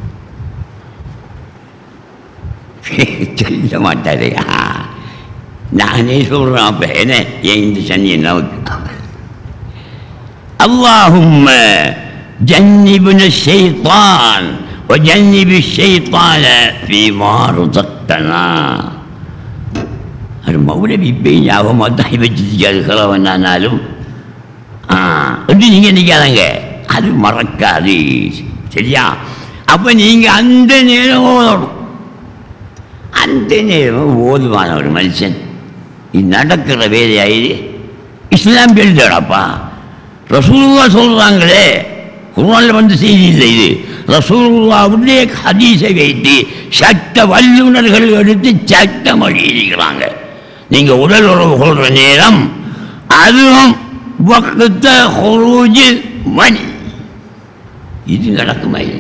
சொல்ல மாட்டாரே ஆ, நானே சொல்கிறேன் அப்போ என்ன ஏன் இந்த சனி என்ன اللهم جنبنا الشيطان وجنب الشيطان فيما رزقتنا அது மௌலவி இப்போ ஞாபகமாக தான் வச்சுருக்காது கிழவனானாலும் ஆ அப்படி நீங்கள் நிற்காதங்க அது மறக்காது சரியா அப்போ நீங்கள் அந்த நேரம் ஓதணும் அந்த நேரம் ஓதுவான ஒரு மனுஷன் இது நடக்கிற வேலையாயிரு இஸ்லாம் எழுதடாப்பா ரசூலுல்லா சொல்றாங்களே குர்ஆன்ல வந்து செய்தி இல்லை இது ரசூலுல்லாவுடைய ஹதீஸை வைத்து சட்ட வல்லுநர்கள் எடுத்து சட்டம் எழுதிக்கிறாங்க நீங்க உடல் உறவு கொள்ற நேரம் அதுவும் வக்கத்த ஹுரூஜில் மணி இது நடக்குமா இது?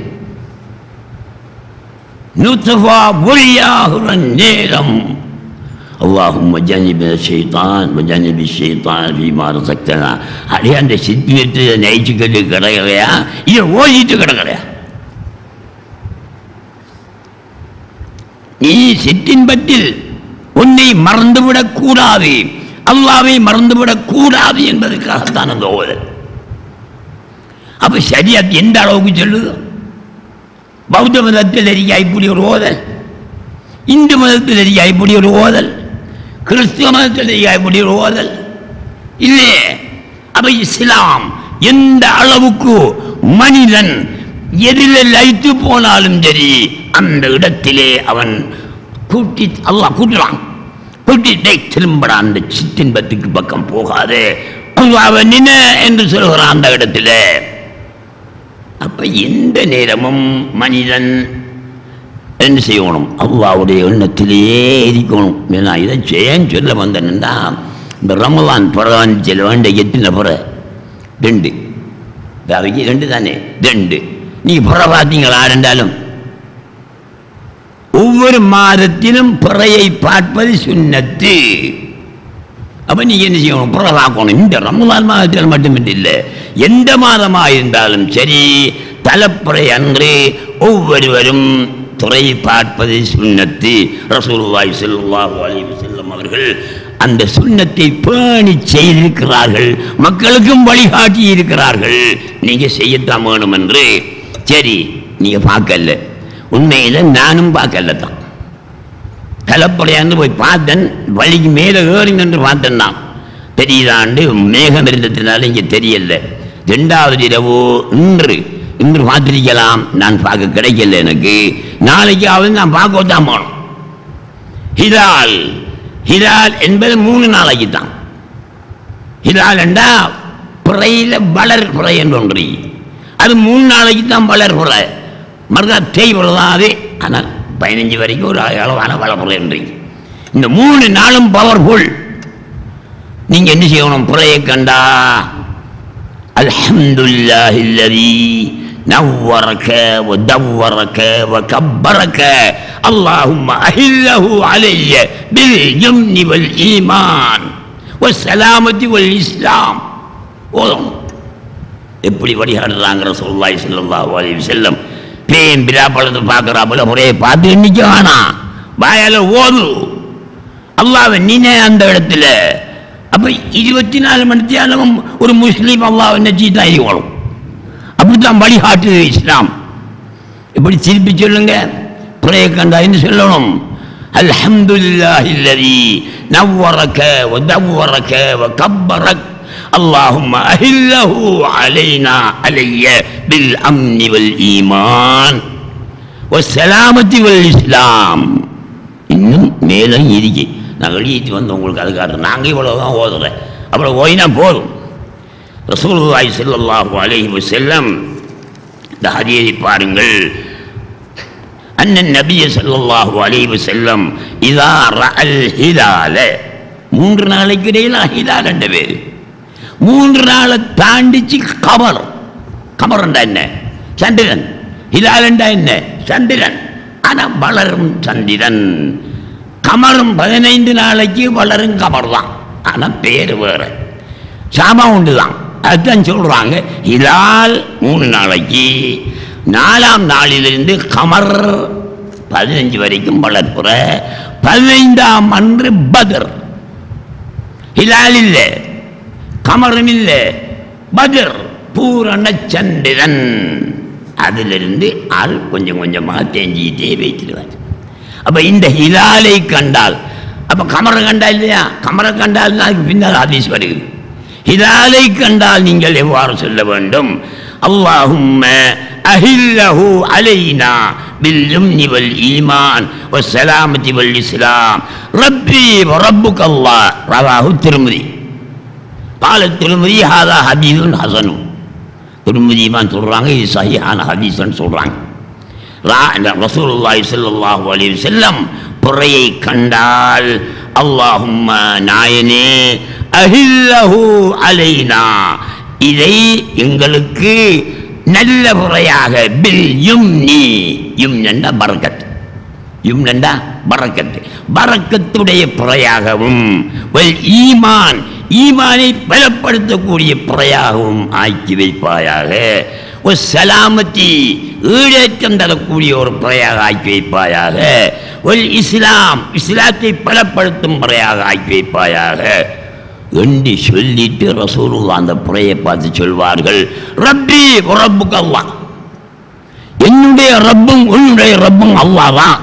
நுத்ஃபா மொழியாகிற நேரம் اللهم جنبنا الشيطان وجنب الشيطان فيما رزقتنا அடே அந்த சித்தியத்தை நைச்சுக்கிட்டு கிடக்கலையா இதை ஓதிட்டு கிடக்கலையா நீ சிற்றின்பத்தில் உன்னை மறந்துவிடக் கூடாது அல்லாவை மறந்துவிடக் கூடாது என்பதற்காகத்தான் அந்த ஓதல் அப்ப சரியா எந்த அளவுக்கு சொல்லுது பௌத்த மதத்தில் இருக்க இப்படி ஒரு ஓதல் இந்து மதத்தில் இருக்க இப்படி ஒரு ஓதல் கிறிஸ்துவ மதத்தில் இருக்க இப்படி ஒரு ஓதல் இல்லையே அப்ப இஸ்லாம் எந்த அளவுக்கு மனிதன் எதில் லயித்து போனாலும் சரி அந்த இடத்திலே அவன் கூட்டி அல்லாஹ் கூட்டுறான் கூட்டி டேய் திரும்படா அந்த சிற்றின்பத்துக்கு பக்கம் போகாதே அவன் நின என்று சொல்கிறான் அந்த இடத்திலே அப்ப எந்த நேரமும் மனிதன் என்ன செய்யணும் அல்லாவுடைய எண்ணத்திலேயே இருக்கணும் ஏன்னா இதை ஏன் சொல்ல வந்தேன்னா இந்த ரமலான் பிறவான் சொல்ல வேண்டிய எத்தனை பிற ரெண்டு அவைக்கு ரெண்டு தானே ரெண்டு நீங்கள் பிற பார்த்தீங்களா ரெண்டாலும் ஒவ்வொரு மாதத்திலும் பிறையை பார்ப்பது சுன்னத்து அப்ப நீங்க என்ன செய்யணும் பிற பார்க்கணும் இந்த ரமலான் மாதத்தில் மட்டுமின்றி இல்லை எந்த மாதமாக இருந்தாலும் சரி தலைப்புறை அன்று ஒவ்வொருவரும் துறை பார்ப்பது சுன்னத்து ரசூலுல்லாஹி ஸல்லல்லாஹு அலைஹி வஸல்லம் அவர்கள் அந்த சுண்ணத்தை பேணி செய்திருக்கிறார்கள் மக்களுக்கும் வழிகாட்டி இருக்கிறார்கள் நீங்க செய்யத்தான் வேணும் என்று சரி நீங்க பார்க்கல உண்மையில நானும் பார்க்கல தான் கலப்படையாந்து போய் பார்த்தேன் வழிக்கு மேலே ஏறி நின்று பார்த்தேன் நான் தெரியுதாண்டு மேகம் இருந்ததுனால இங்கே தெரியல ரெண்டாவது இரவு இன்று இன்று பார்த்திருக்கலாம் நான் பார்க்க கிடைக்கல எனக்கு நாளைக்காவது நான் பார்க்க தான் போனோம் ஹிலால் ஹிலால் என்பது மூணு நாளைக்கு தான் ஹிலால் என்றா பிறையில வளர் பிறை என்று ஒன்று அது மூணு நாளைக்கு தான் வளர் பிறை மறுதா தேய் தான் அது ஆனால் பதினஞ்சு வரைக்கும் ஒரு அளவான வளர்ப்புறை என்றீங்க இந்த மூணு நாளும் பவர்ஃபுல் நீங்க என்ன செய்யணும் புறையை கண்டா அல்ஹம்துலில்லாஹி அல்லதி نورك ودورك وكبرك اللهم أهله علي بالجمن والإيمان والسلامة والإسلام போதும் எப்படி வழிகாடுறாங்கிற சொல்லாய் ஸல்லல்லாஹு அலைஹி வஸல்லம் பேன் பிராப்பழத்தை பார்க்குறாப்புல ஒரே பார்த்து நிற்க வேணாம் வாயால ஓது அல்லாஹ் நீனே அந்த இடத்துல அப்ப இருபத்தி நாலு மணி நேரம் ஒரு முஸ்லீம் அல்லாஹ் நெச்சி தான் இருக்கணும் அப்படித்தான் வழிகாட்டுது இஸ்லாம் இப்படி திருப்பி சொல்லுங்க புறைய கண்டாயின்னு சொல்லணும் அல்ஹம்துலில்லாஹி அல்லதி நவ்வரக வதவ்வரக வகப்பரக் اللهم أهله علينا علي بالأمن والإيمان والسلامة والإسلام இன்னும் மேலும் இருக்கு நான் எழுதிட்டு வந்து உங்களுக்கு அது காட்டுறேன் நாங்கள் இவ்வளோ தான் ஓதுறேன் அப்புறம் ஓய்னா போதும் ரசூலுல்லாஹி ஸல்லல்லாஹு அலைஹி வஸல்லம் இந்த ஹதீஸை பாருங்கள் அண்ணன் நபிய ஸல்லல்லாஹு அலைஹி வஸல்லம் இதா ரஅல் ஹிலால மூன்று நாளைக்கு இடையில் ஹிலால் என்ற பேர் மூன்று நாளை தாண்டிச்சு கமர் கமர்ண்டா என்ன சந்திரன் ஹிலாலண்டா என்ன சந்திரன் ஆனா வளரும் சந்திரன் கமரும் பதினைந்து நாளைக்கு வளரும் கமர் தான் ஆனா பேர் வேற சாமா உண்டு தான் அதுதான் சொல்றாங்க ஹிலால் மூணு நாளைக்கு நாலாம் நாளிலிருந்து கமர் பதினஞ்சு வரைக்கும் வளர்ப்புற பதினைந்தாம் அன்று பதர் ஹிலால் இல்லை கமரும் இல்லை பதர் பூரண சந்திரன் அதிலிருந்து ஆள் கொஞ்சம் கொஞ்சமாக தேஞ்சிக்கிட்டே வைத்திருவார் அப்ப இந்த ஹிலாலை கண்டால் அப்ப கமரை கண்டா இல்லையா கமரை கண்டால் தான் அதுக்கு பின்னால் ஹதீஸ் வருகிறது ஹிலாலை கண்டால் நீங்கள் எவ்வாறு சொல்ல வேண்டும் அல்லாஹும்ம அஹில்லஹு அலைனா باليمن والإيمان والسلامة والإسلام ربي وربك الله رواه الترمذي قال الترمذي هذا حديث حسن திருமதி இமான் சொல்கிறாங்க இது சஹிஹான ஹதீஸ்ன்னு சொல்கிறாங்க ரசூலுல்லாஹி ஸல்லல்லாஹு அலைஹி வஸல்லம் புறையை கண்டால் அல்லாஹும்ம நாயனே அஹில்லஹு அலைனா இதை எங்களுக்கு நல்ல முறையாக பில் யும்னி யும்னண்டா பரக்கத் யும்னண்டா பரக்கத்து பரக்கத்துடைய புறையாகவும் வல் ஈமான் ஈமானை பலப்படுத்தக்கூடிய புறையாகவும் ஆக்கி வைப்பாயாக ஒரு சலாமத்தி ஈடேற்றம் தரக்கூடிய ஒரு புறையாக ஆக்கி வைப்பாயாக ஒரு இஸ்லாம் இஸ்லாத்தை பலப்படுத்தும் முறையாக ஆக்கி வைப்பாயாக என்று சொல்லிட்டு ரசூலுல்லா அந்த புறையை பார்த்து சொல்வார்கள் ரப்பி ரப்புக்கு அல்லாஹ் என்னுடைய ரப்பும் உன்னுடைய ரப்பும் அல்லாஹ் தான்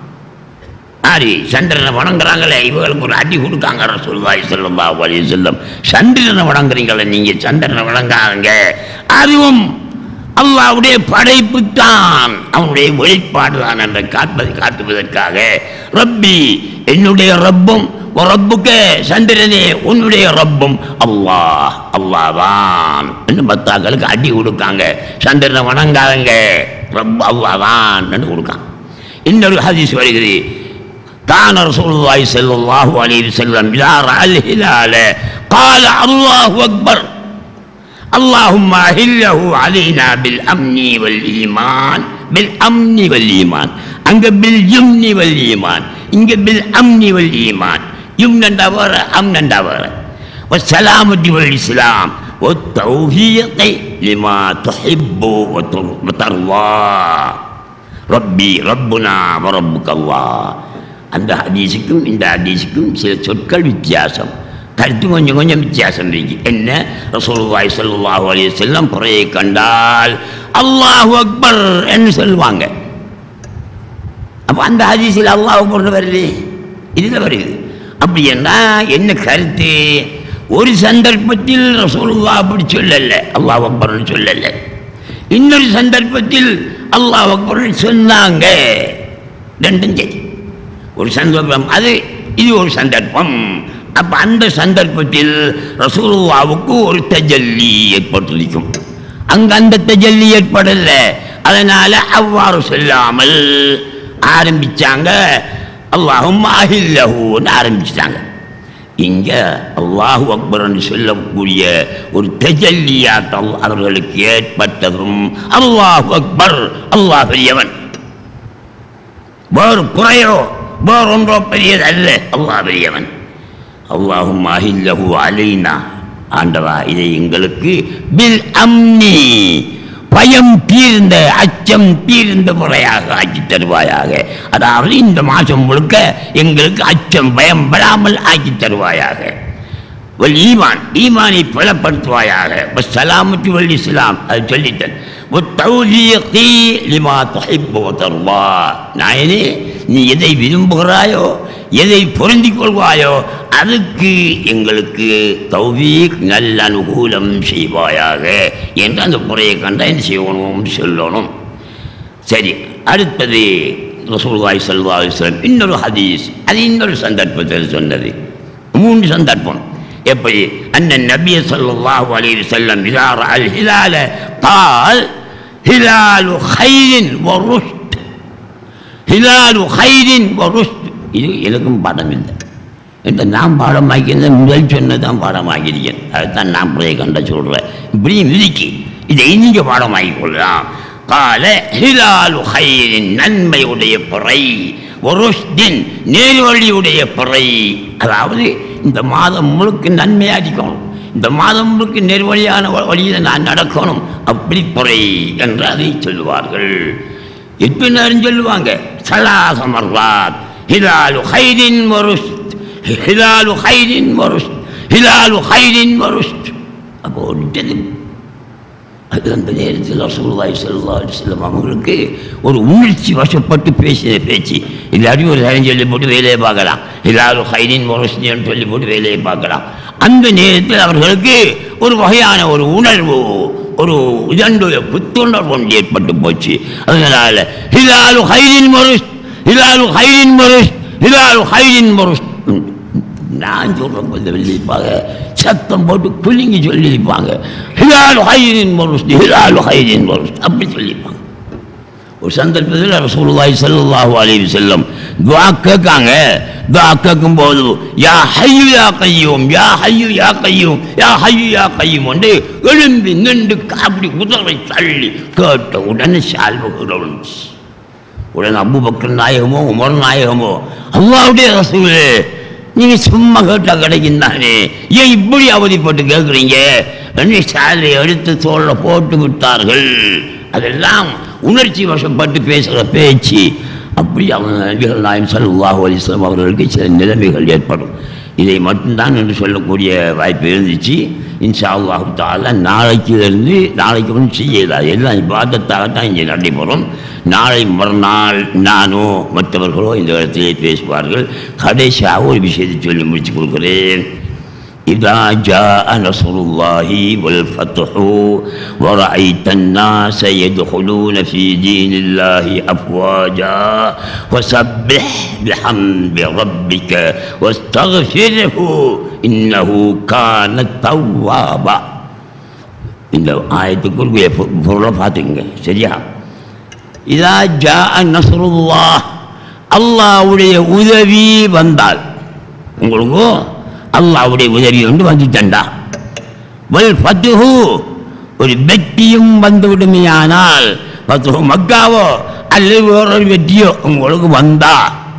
ஆரி சந்திரனை வணங்குறாங்களே இவங்களுக்கு ஒரு அடி கொடுக்காங்க ரசூலுல்லாஹி ஸல்லல்லாஹு அலைஹி வஸல்லம் சந்திரனை வணங்குறீங்களே நீங்க சந்திரனை வணங்காங்க அதுவும் அல்லாஹ்வுடைய படைப்பு தான் அவனுடைய வெளிப்பாடு தான் என்று காட்டுவது காட்டுவதற்காக ரப்பி என்னுடைய ரப்பும் ரப்புக்க சந்திரனே உன்னுடைய ரப்பும் அல்லாஹ் அல்லாஹ் தான் என்று பத்தாக்களுக்கு அடி கொடுக்காங்க சந்திரனை வணங்காதங்க ரப் அல்லாஹ் தான் என்று கொடுக்காங்க இன்னொரு ஹதீஸ் வருகிறது كان رسول الله صلى الله عليه وسلم إذا رأى الهلال قال الله أكبر اللهم أهله علينا بالأمن والإيمان بالأمن والإيمان أنك بالجمن والإيمان إنك بالأمن والإيمان يمنا دور أمنا دور والسلامة والإسلام والتوفيق لما تحب وترضى ربي ربنا وربك الله அந்த ஹதீஸுக்கும் இந்த ஹதீஸுக்கும் சில சொற்கள் வித்தியாசம் கருத்து கொஞ்சம் கொஞ்சம் வித்தியாசம் இருக்கு என்ன ரசூலுல்லாஹி ஸல்லல்லாஹு அலைஹி வஸல்லம் புறையை கண்டால் அல்லாஹு அக்பர் என்று சொல்லுவாங்க அப்போ அந்த ஹதீஸில் அல்லாஹ் அக்பர்னு வருது இதில் வருது அப்படி என்ன என்ன கருத்து ஒரு சந்தர்ப்பத்தில் ரசூலுல்லாஹ் அப்படி சொல்லல அல்லாஹ் அக்பர்னு சொல்லல இன்னொரு சந்தர்ப்பத்தில் அல்லாஹ் அக்பர்னு சொன்னாங்க ரெண்டும் சரி ஒரு சந்தர்ப்பம் அது இது ஒரு சந்தர்ப்பம் அப்போ அந்த சந்தர்ப்பத்தில் ரசூலுல்லாவுக்கு ஒரு தஜல்லி ஏற்பட்டிருக்கும் அங்க அந்த தஜல்லி ஏற்படல அதனால அவ்வாறு சொல்லாமல் ஆரம்பிச்சாங்க அல்லாஹும் அஹில்லஹூன்னு ஆரம்பிச்சிட்டாங்க இங்க அல்லாஹு அக்பர்னு சொல்லக்கூடிய ஒரு தஜல்லியாத் அல் அவர்களுக்கு ஏற்பட்டதும் அல்லாஹு அக்பர் அல்லாஹ் பெரியவன் வேறு குறையோ வேறொன்றோ பெரியது அல்ல அல்லாஹ் பெரியவன் அல்லாஹும் அஹில்லஹு அலைனா ஆண்டவா இதை எங்களுக்கு பில் அம்னி பயம் தீர்ந்த அச்சம் தீர்ந்த முறையாக ஆக்கி தருவாயாக அதாவது இந்த மாதம் முழுக்க எங்களுக்கு அச்சம் பயம் படாமல் ஆக்கி தருவாயாக வல் ஈமான் ஈமானை பலப்படுத்துவாயாக சலாமத்து வல் இஸ்லாம் அது சொல்லித்தன் ஒத்தௌலியத்தை லிமா தொகைப்பு தருவா நாயனே நீ எதை விரும்புகிறாயோ எதை பொருந்திக் கொள்வாயோ அதுக்கு எங்களுக்கு தௌவீக் நல்ல அனுகூலம் செய்வாயாக என்று அந்த முறையை கண்டா என்ன செய்யணும் சொல்லணும் சரி அடுத்தது ரசூலுல்லாஹி ஸல்லல்லாஹு அலைஹி வஸல்லம் இன்னொரு ஹதீஸ் அது இன்னொரு சந்தர்ப்பத்தில் சொன்னது மூன்று சந்தர்ப்பம் எப்படி அன்ன நபிய ஸல்லல்லாஹு அலைஹி வஸல்லம் இதா ரஅல் ஹிலால قال ஹிலாலு خير ورشد ஹிலாலு خير ورشد இது எனக்கும் பாடம் இல்லை இந்த நான் பாடமாக்கியிருந்தேன் முதல் சொன்னதான் பாடமாக்கியிருக்கேன் அதுதான் நான் பிள்ளைய கண்ட சொல்கிறேன் இப்படியும் விதிக்கு இதை நீங்கள் பாடமாக்கி கொள்ளலாம் கால ஹிலாலு ஹைரின் நன்மையுடைய பிறை ஒருஷ்டின் நேர்வழியுடைய பிறை அதாவது இந்த மாதம் முழுக்க நன்மையாடிக்கணும் இந்த மாதம் முழுக்க நேர்வழியான வ- வழியில் நான் நடக்கணும் அப்படி பிறை என்று அதை சொல்லுவார்கள் எத்தனை நேரம் சொல்லுவாங்க சலாசமர்வாத் ஹிலாலு ஹைரின் வருஷ் ஹிலாலு ஹைரின் வருஷ் ஹிலாலு ஹைரின் வருஷ் அப்போ விட்டது அது அந்த நேரத்தில் ரசூலுல்லாஹி ஸல்லல்லாஹு அலைஹி வஸல்லம் அவங்களுக்கு ஒரு உணர்ச்சி வசப்பட்டு பேசின பேச்சு இல்லாட்டி ஒரு நேரம் சொல்லி போட்டு வேலையை பார்க்கலாம் ஹிலாலு ஹைரின் வருஷம் சொல்லி போட்டு வேலையை பார்க்கலாம் அந்த நேரத்தில் அவர்களுக்கு ஒரு வகையான ஒரு உணர்வு ஒரு இதனுடைய புத்துணர்வு ஒன்று ஏற்பட்டு போச்சு அதனால ஹிலாலு ஹைரின் மருஷ் ஹிலாலு ஹைரின் மருஷ் ஹிலாலு ஹைரின் மருஷ் நான் சொல்கிறேன் கொஞ்சம் வெளிப்பாங்க சத்தம் போட்டு குலுங்கி சொல்லியிருப்பாங்க ஹிலாலு ஹைரின் மருஷ் ஹிலாலு ஹைரின் மருஷ் அப்படி சொல்லியிருப்பாங்க ஒரு சந்தர்ப்பத்தில் ரசூலுல்லாஹி ஸல்லல்லாஹு அலைஹி வஸல்லம் துஆ கேட்காங்க துஆ கேட்கும் போது யா ஹய்யு யா கையூம் யா ஹய்யு யா கையூம் யா ஹய்யு யா கையூம் என்று எழும்பி நின்று அப்படி குதிரை தள்ளி கேட்ட உடனே சால்வு விழுந்துச்சு உடனே அபூபக்கர் நாயகமோ உமர் நாயகமோ அல்லாவுடைய ரசூலே நீங்க சும்மா கேட்டா கிடைக்கும் தானே ஏன் இப்படி அவதிப்பட்டு கேட்குறீங்க என்று சாலை எடுத்து தோல்ல போட்டு விட்டார்கள் அதெல்லாம் உணர்ச்சி வசப்பட்டு பேசுகிற பேச்சு அப்படி அவங்க நபிகள் நாயம் ஸல்லல்லாஹு அலைஹி வஸல்லம் அவர்களுக்கு சில நிலைமைகள் ஏற்படும் இதை மட்டும்தான் என்று சொல்லக்கூடிய வாய்ப்பு இருந்துச்சு இன்ஷா அல்லாஹு தாலா நாளைக்கிலிருந்து நாளைக்கு ஒன்றும் செய்யலாது எல்லாம் இப்பாதத்தாகத்தான் இங்கே நடைபெறும் நாளை மறுநாள் நானோ மற்றவர்களோ இந்த இடத்திலே பேசுவார்கள் கடைசியாக ஒரு விஷயத்தை சொல்லி முடிச்சு கொடுக்குறேன் إذا جاء نصر الله والفتح ورأيت الناس يدخلون في دين الله أفواجا فسبح بحمد ربك واستغفره إنه كان توابا இந்த ஆயத்துக்குரிய பொ- பொருளை பார்த்துங்க சரியா இதா ஜா நஸ்ருல்லா அல்லாவுடைய உதவி வந்தால் உங்களுக்கு அல்லாவுடைய உதவி வந்து வந்துட்டண்டா வல் ஃபத்துஹு ஒரு வெற்றியும் வந்து விடுமையானால் ஃபத்துஹு மக்காவோ அல்லது வேறொரு வெற்றியோ உங்களுக்கு வந்தா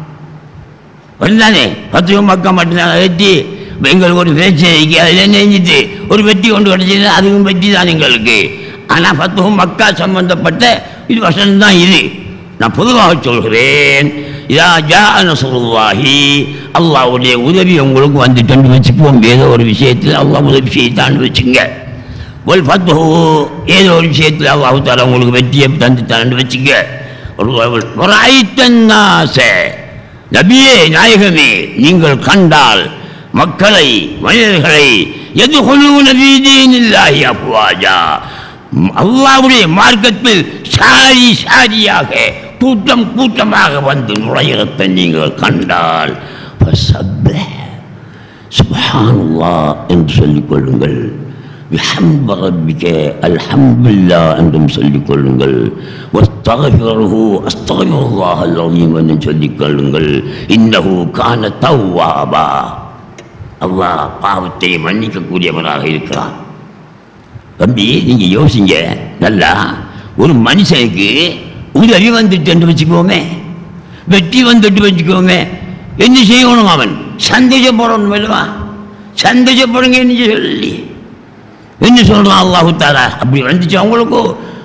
வந்தானே ஃபத்துஹு மக்கா மட்டும்தான் வெற்றி இப்ப எங்களுக்கு ஒரு பிரச்சனைக்கு அதில் நெஞ்சிட்டு ஒரு வெற்றி கொண்டு கிடச்சிது அதுவும் வெற்றி தான் எங்களுக்கு ஆனால் ஃபத்துஹு மக்கா சம்பந்தப்பட்ட இது வசனம் தான் இது நான் பொதுவாக சொல்கிறேன் யா ஜா நசருல்லாஹி அல்லாஹ்வுடைய உதவி உங்களுக்கு வந்துட்டு வச்சுப்போம் ஏதோ ஒரு விஷயத்தில் அல்லாஹ் உதவி செய்தான்னு வச்சுங்க ஒரு பத்து ஏதோ ஒரு விஷயத்தில் அல்லாஹ் தாலா உங்களுக்கு வெற்றியை தந்துட்டான்னு வச்சுங்க ஒரு ஐத்தன்னாச நபியே நாயகமே நீங்கள் கண்டால் மக்களை மனிதர்களை எது கொள்ளும் நபீதீனில்லாஹி அப்வாஜா அல்லாவுடைய மார்க்கத்தில் சாரி சாரியாக கூட்டம் கூட்டமாக வந்து நுழையத்தை நீங்கள் கண்டால் ஃபசப்பஹ். சுப்ஹானல்லாஹ் என்று சொல்லிக் கொள்ளுங்கள் بحمد ربك الحمد لله என்றும் சொல்லிக் கொள்ளுங்கள் واستغفره استغفر الله العظيم என்று சொல்லிக் கொள்ளுங்கள் இன்னஹு கான தவ்வாபா அல்லாஹ் பாவத்தை மன்னிக்கக்கூடியவராக இருக்கிறான் தம்பி நீங்க யோசிங்க நல்லா ஒரு மனுஷனுக்கு உதவி வந்துட்டு என்று வச்சுக்கோமே வெற்றி வந்துட்டு வச்சுக்கோமே என்ன செய்யணும் அவன் சந்தோஷப்படணும் இல்லவா சந்தோஷப்படுங்க என்ன சொல்லி என்ன சொல்றான் அல்லாஹு தாலா அப்படி வந்துச்சு அவங்களுக்கு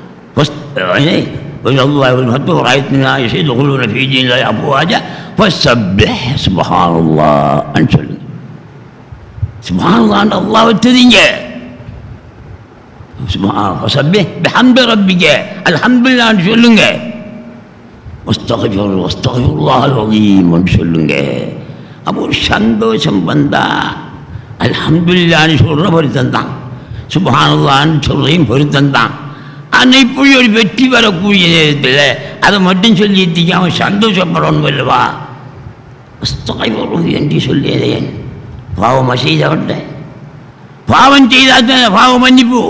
حتى رأيتنا يدخلون في دين الله أفواجا فسبح سبحان الله أن சொல்லு سبحان الله أن الله தெரியுங்க فسبح بحمد ربك الحمد لله أن சொல்லுங்க واستغفر واستغفر الله العظيم أن சொல்லுங்க அப்போ ஒரு சந்தோஷம் வந்தா அல்ஹம்துலில்லான்னு சொல்கிற பொருத்தம் தான் சுபஹானல்லான்னு சொல்றையும் பொருத்தம் தான் ஆனால் இப்படி ஒரு வெற்றி வரக்கூடிய நேரத்தில் அதை மட்டும் சொல்லி அவன் சந்தோஷப்படணும் அல்லவா அஸ்தகைவரும் என்று சொல்லியதேன் பாவம் செய்தவன்ட்ட பாவம் செய்தால் தானே பாவம் மன்னிப்பு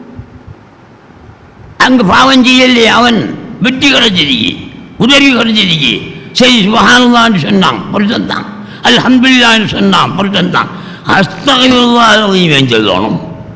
அங்கு பாவம் செய்யலையே அவன் வெற்றி கிடைச்சிருக்கு உதவி கிடைச்சிருக்கு சரி சுபஹானல்லான்னு சொன்னான் பொருத்தம் தான் அல்ஹம்துலில்லான்னு சொன்னான் பொருத்தம் தான் அஸ்தகைவரும் சொல்லணும்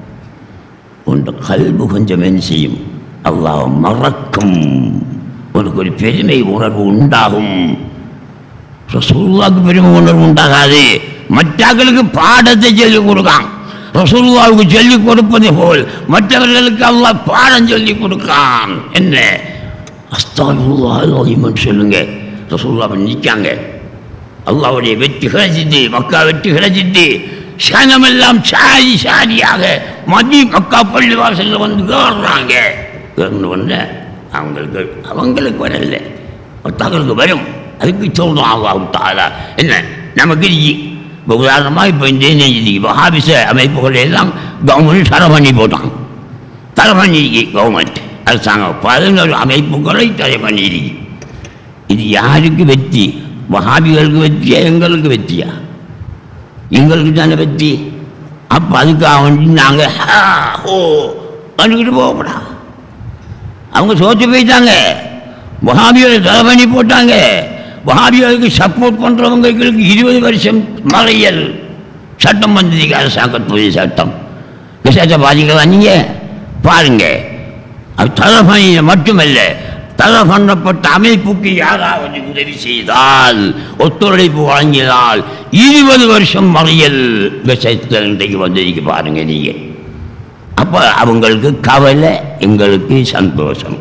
உன் கல்பு கொஞ்சம் என்ன செய்யும் அல்லாஹ் மறக்கும் உனக்கு ஒரு பெருமை உணர்வு உண்டாகும் ரசூலுல்லாவுக்கு பெருமை உணர்வு உண்டாகாது மற்றவர்களுக்கு பாடத்தை சொல்லிக் கொடுக்கான் ரசூலுல்லாவுக்கு சொல்லிக் கொடுப்பது போல் மற்றவர்களுக்கு அல்லாஹ் பாடம் சொல்லிக் கொடுக்கான் என்ன அஸ்தாபுல்லாஹிமன் சொல்லுங்க ரசூல்லாவை நிற்காங்க அல்லாவுடைய வெற்றி கிடைச்சிட்டு மக்கா வெற்றி கிடைச்சிட்டு சனமெல்லாம் சாரி சாரியாக மதி மக்கா பள்ளி வாசலில் வந்து கேடுறாங்க கேட்டு வந்து அவங்களுக்கு அவங்களுக்கு வரல ஒருத்தவங்களுக்கு வரும் அதுக்கு சொல்கிறோம் அல்லாஹ் தாலா என்ன நமக்கு இப்போ உதாரணமாக இப்போ இந்த இப்போ ஆஃபீஸ அமைப்புகள் எல்லாம் கவர்மெண்ட் தடை பண்ணி போட்டான் தடை பண்ணிருக்கு கவர்மெண்ட் அரசாங்கம் பதினொரு அமைப்புகளை தடை பண்ணியிருக்கு இது யாருக்கு வெற்றி வஹாபிகளுக்கு வெற்றியா எங்களுக்கு வெற்றியா எங்களுக்கு தானே வெற்றி அப்போ அதுக்காக வேண்டி நாங்கள் ஓ பண்ணிக்கிட்டு போகப்படா அவங்க சோத்து போயிட்டாங்க வஹாபிகளை தடை பண்ணி போட்டாங்க வஹாபிகளுக்கு சப்போர்ட் பண்ணுறவங்களுக்கு இருபது வருஷம் மறையல் சட்டம் வந்ததுக்கு அரசாங்கத்துடைய சட்டம் விஷயத்தை பாதிக்கலாம் நீங்கள் பாருங்க அது தடை பண்ணிய மட்டுமல்ல தடை பண்ணப்பட்ட அமைப்புக்கு யாராவது உதவி செய்தால் ஒத்துழைப்பு வழங்கினால் இருபது வருஷம் மறியல் விஷயத்தில் இன்றைக்கு வந்திருக்கு பாருங்க நீங்க அப்போ அவங்களுக்கு கவலை எங்களுக்கு சந்தோஷம்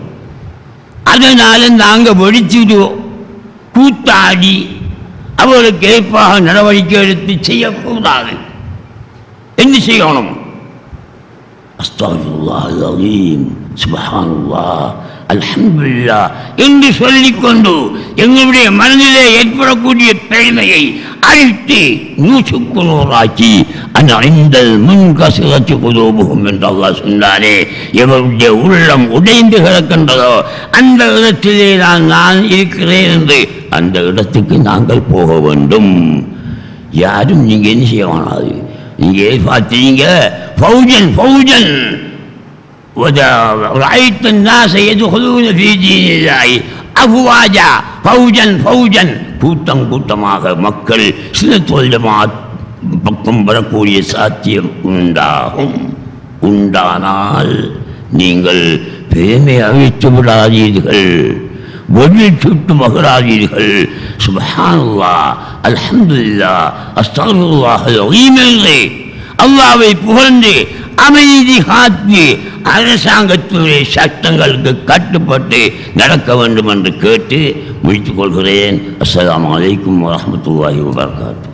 அதனால நாங்கள் வெடிச்சிடுவோம் கூத்தாடி அவர்களுக்கு ஏற்பாக நடவடிக்கை எடுத்து செய்யக்கூடாது என்ன செய்யணும் அஸ்தாஃபிருல்லாஹ் அலீம் சுபஹானல்லாஹ் அல்ஹம்துலில்லாஹ் என்று சொல்லிக்கொண்டு எங்களுடைய மனதிலே ஏற்படக்கூடிய பெருமையை அழித்து நூற்றுக்கு நூறாக்கி அந்த ஐந்தல் முன் கசுகச்சு குதோபுகும் என்று அல்லாஹ் சொன்னாரே எவருடைய உள்ளம் உடைந்து கிடக்கின்றதோ அந்த இடத்திலே நான் நான் இருக்கிறேன் என்று அந்த இடத்துக்கு நாங்கள் போக வேண்டும் யாரும் நீங்க என்ன செய்ய வேணாது நீங்க பார்த்தீங்க ஃபௌஜன் ஃபௌஜன் رأيت الناس يدخلون في دين الله أفواجا فوجا فوجا கூட்டம் கூட்டமாக மக்கள் சிலத்தோல் ஜமாத் பக்கம் வரக்கூடிய சாத்தியம் உண்டாகும் உண்டானால் நீங்கள் பெருமை அழித்து விடாதீர்கள் ஒளி சுட்டு மகராதீர்கள் சுபஹானல்லா அல்ஹம்துலில்லா அஸ்தகுல்லாஹ் அலீம் என்று அல்லாவை புகழ்ந்து அமைதி காத்து அரசாங்கத்துடைய சட்டங்களுக்கு கட்டுப்பட்டு நடக்க வேண்டும் என்று கேட்டு முடித்துக் கொள்கிறேன் அஸ்ஸலாமு அலைக்கும் வரஹ்மத்துல்லாஹி வபரகாத்துஹு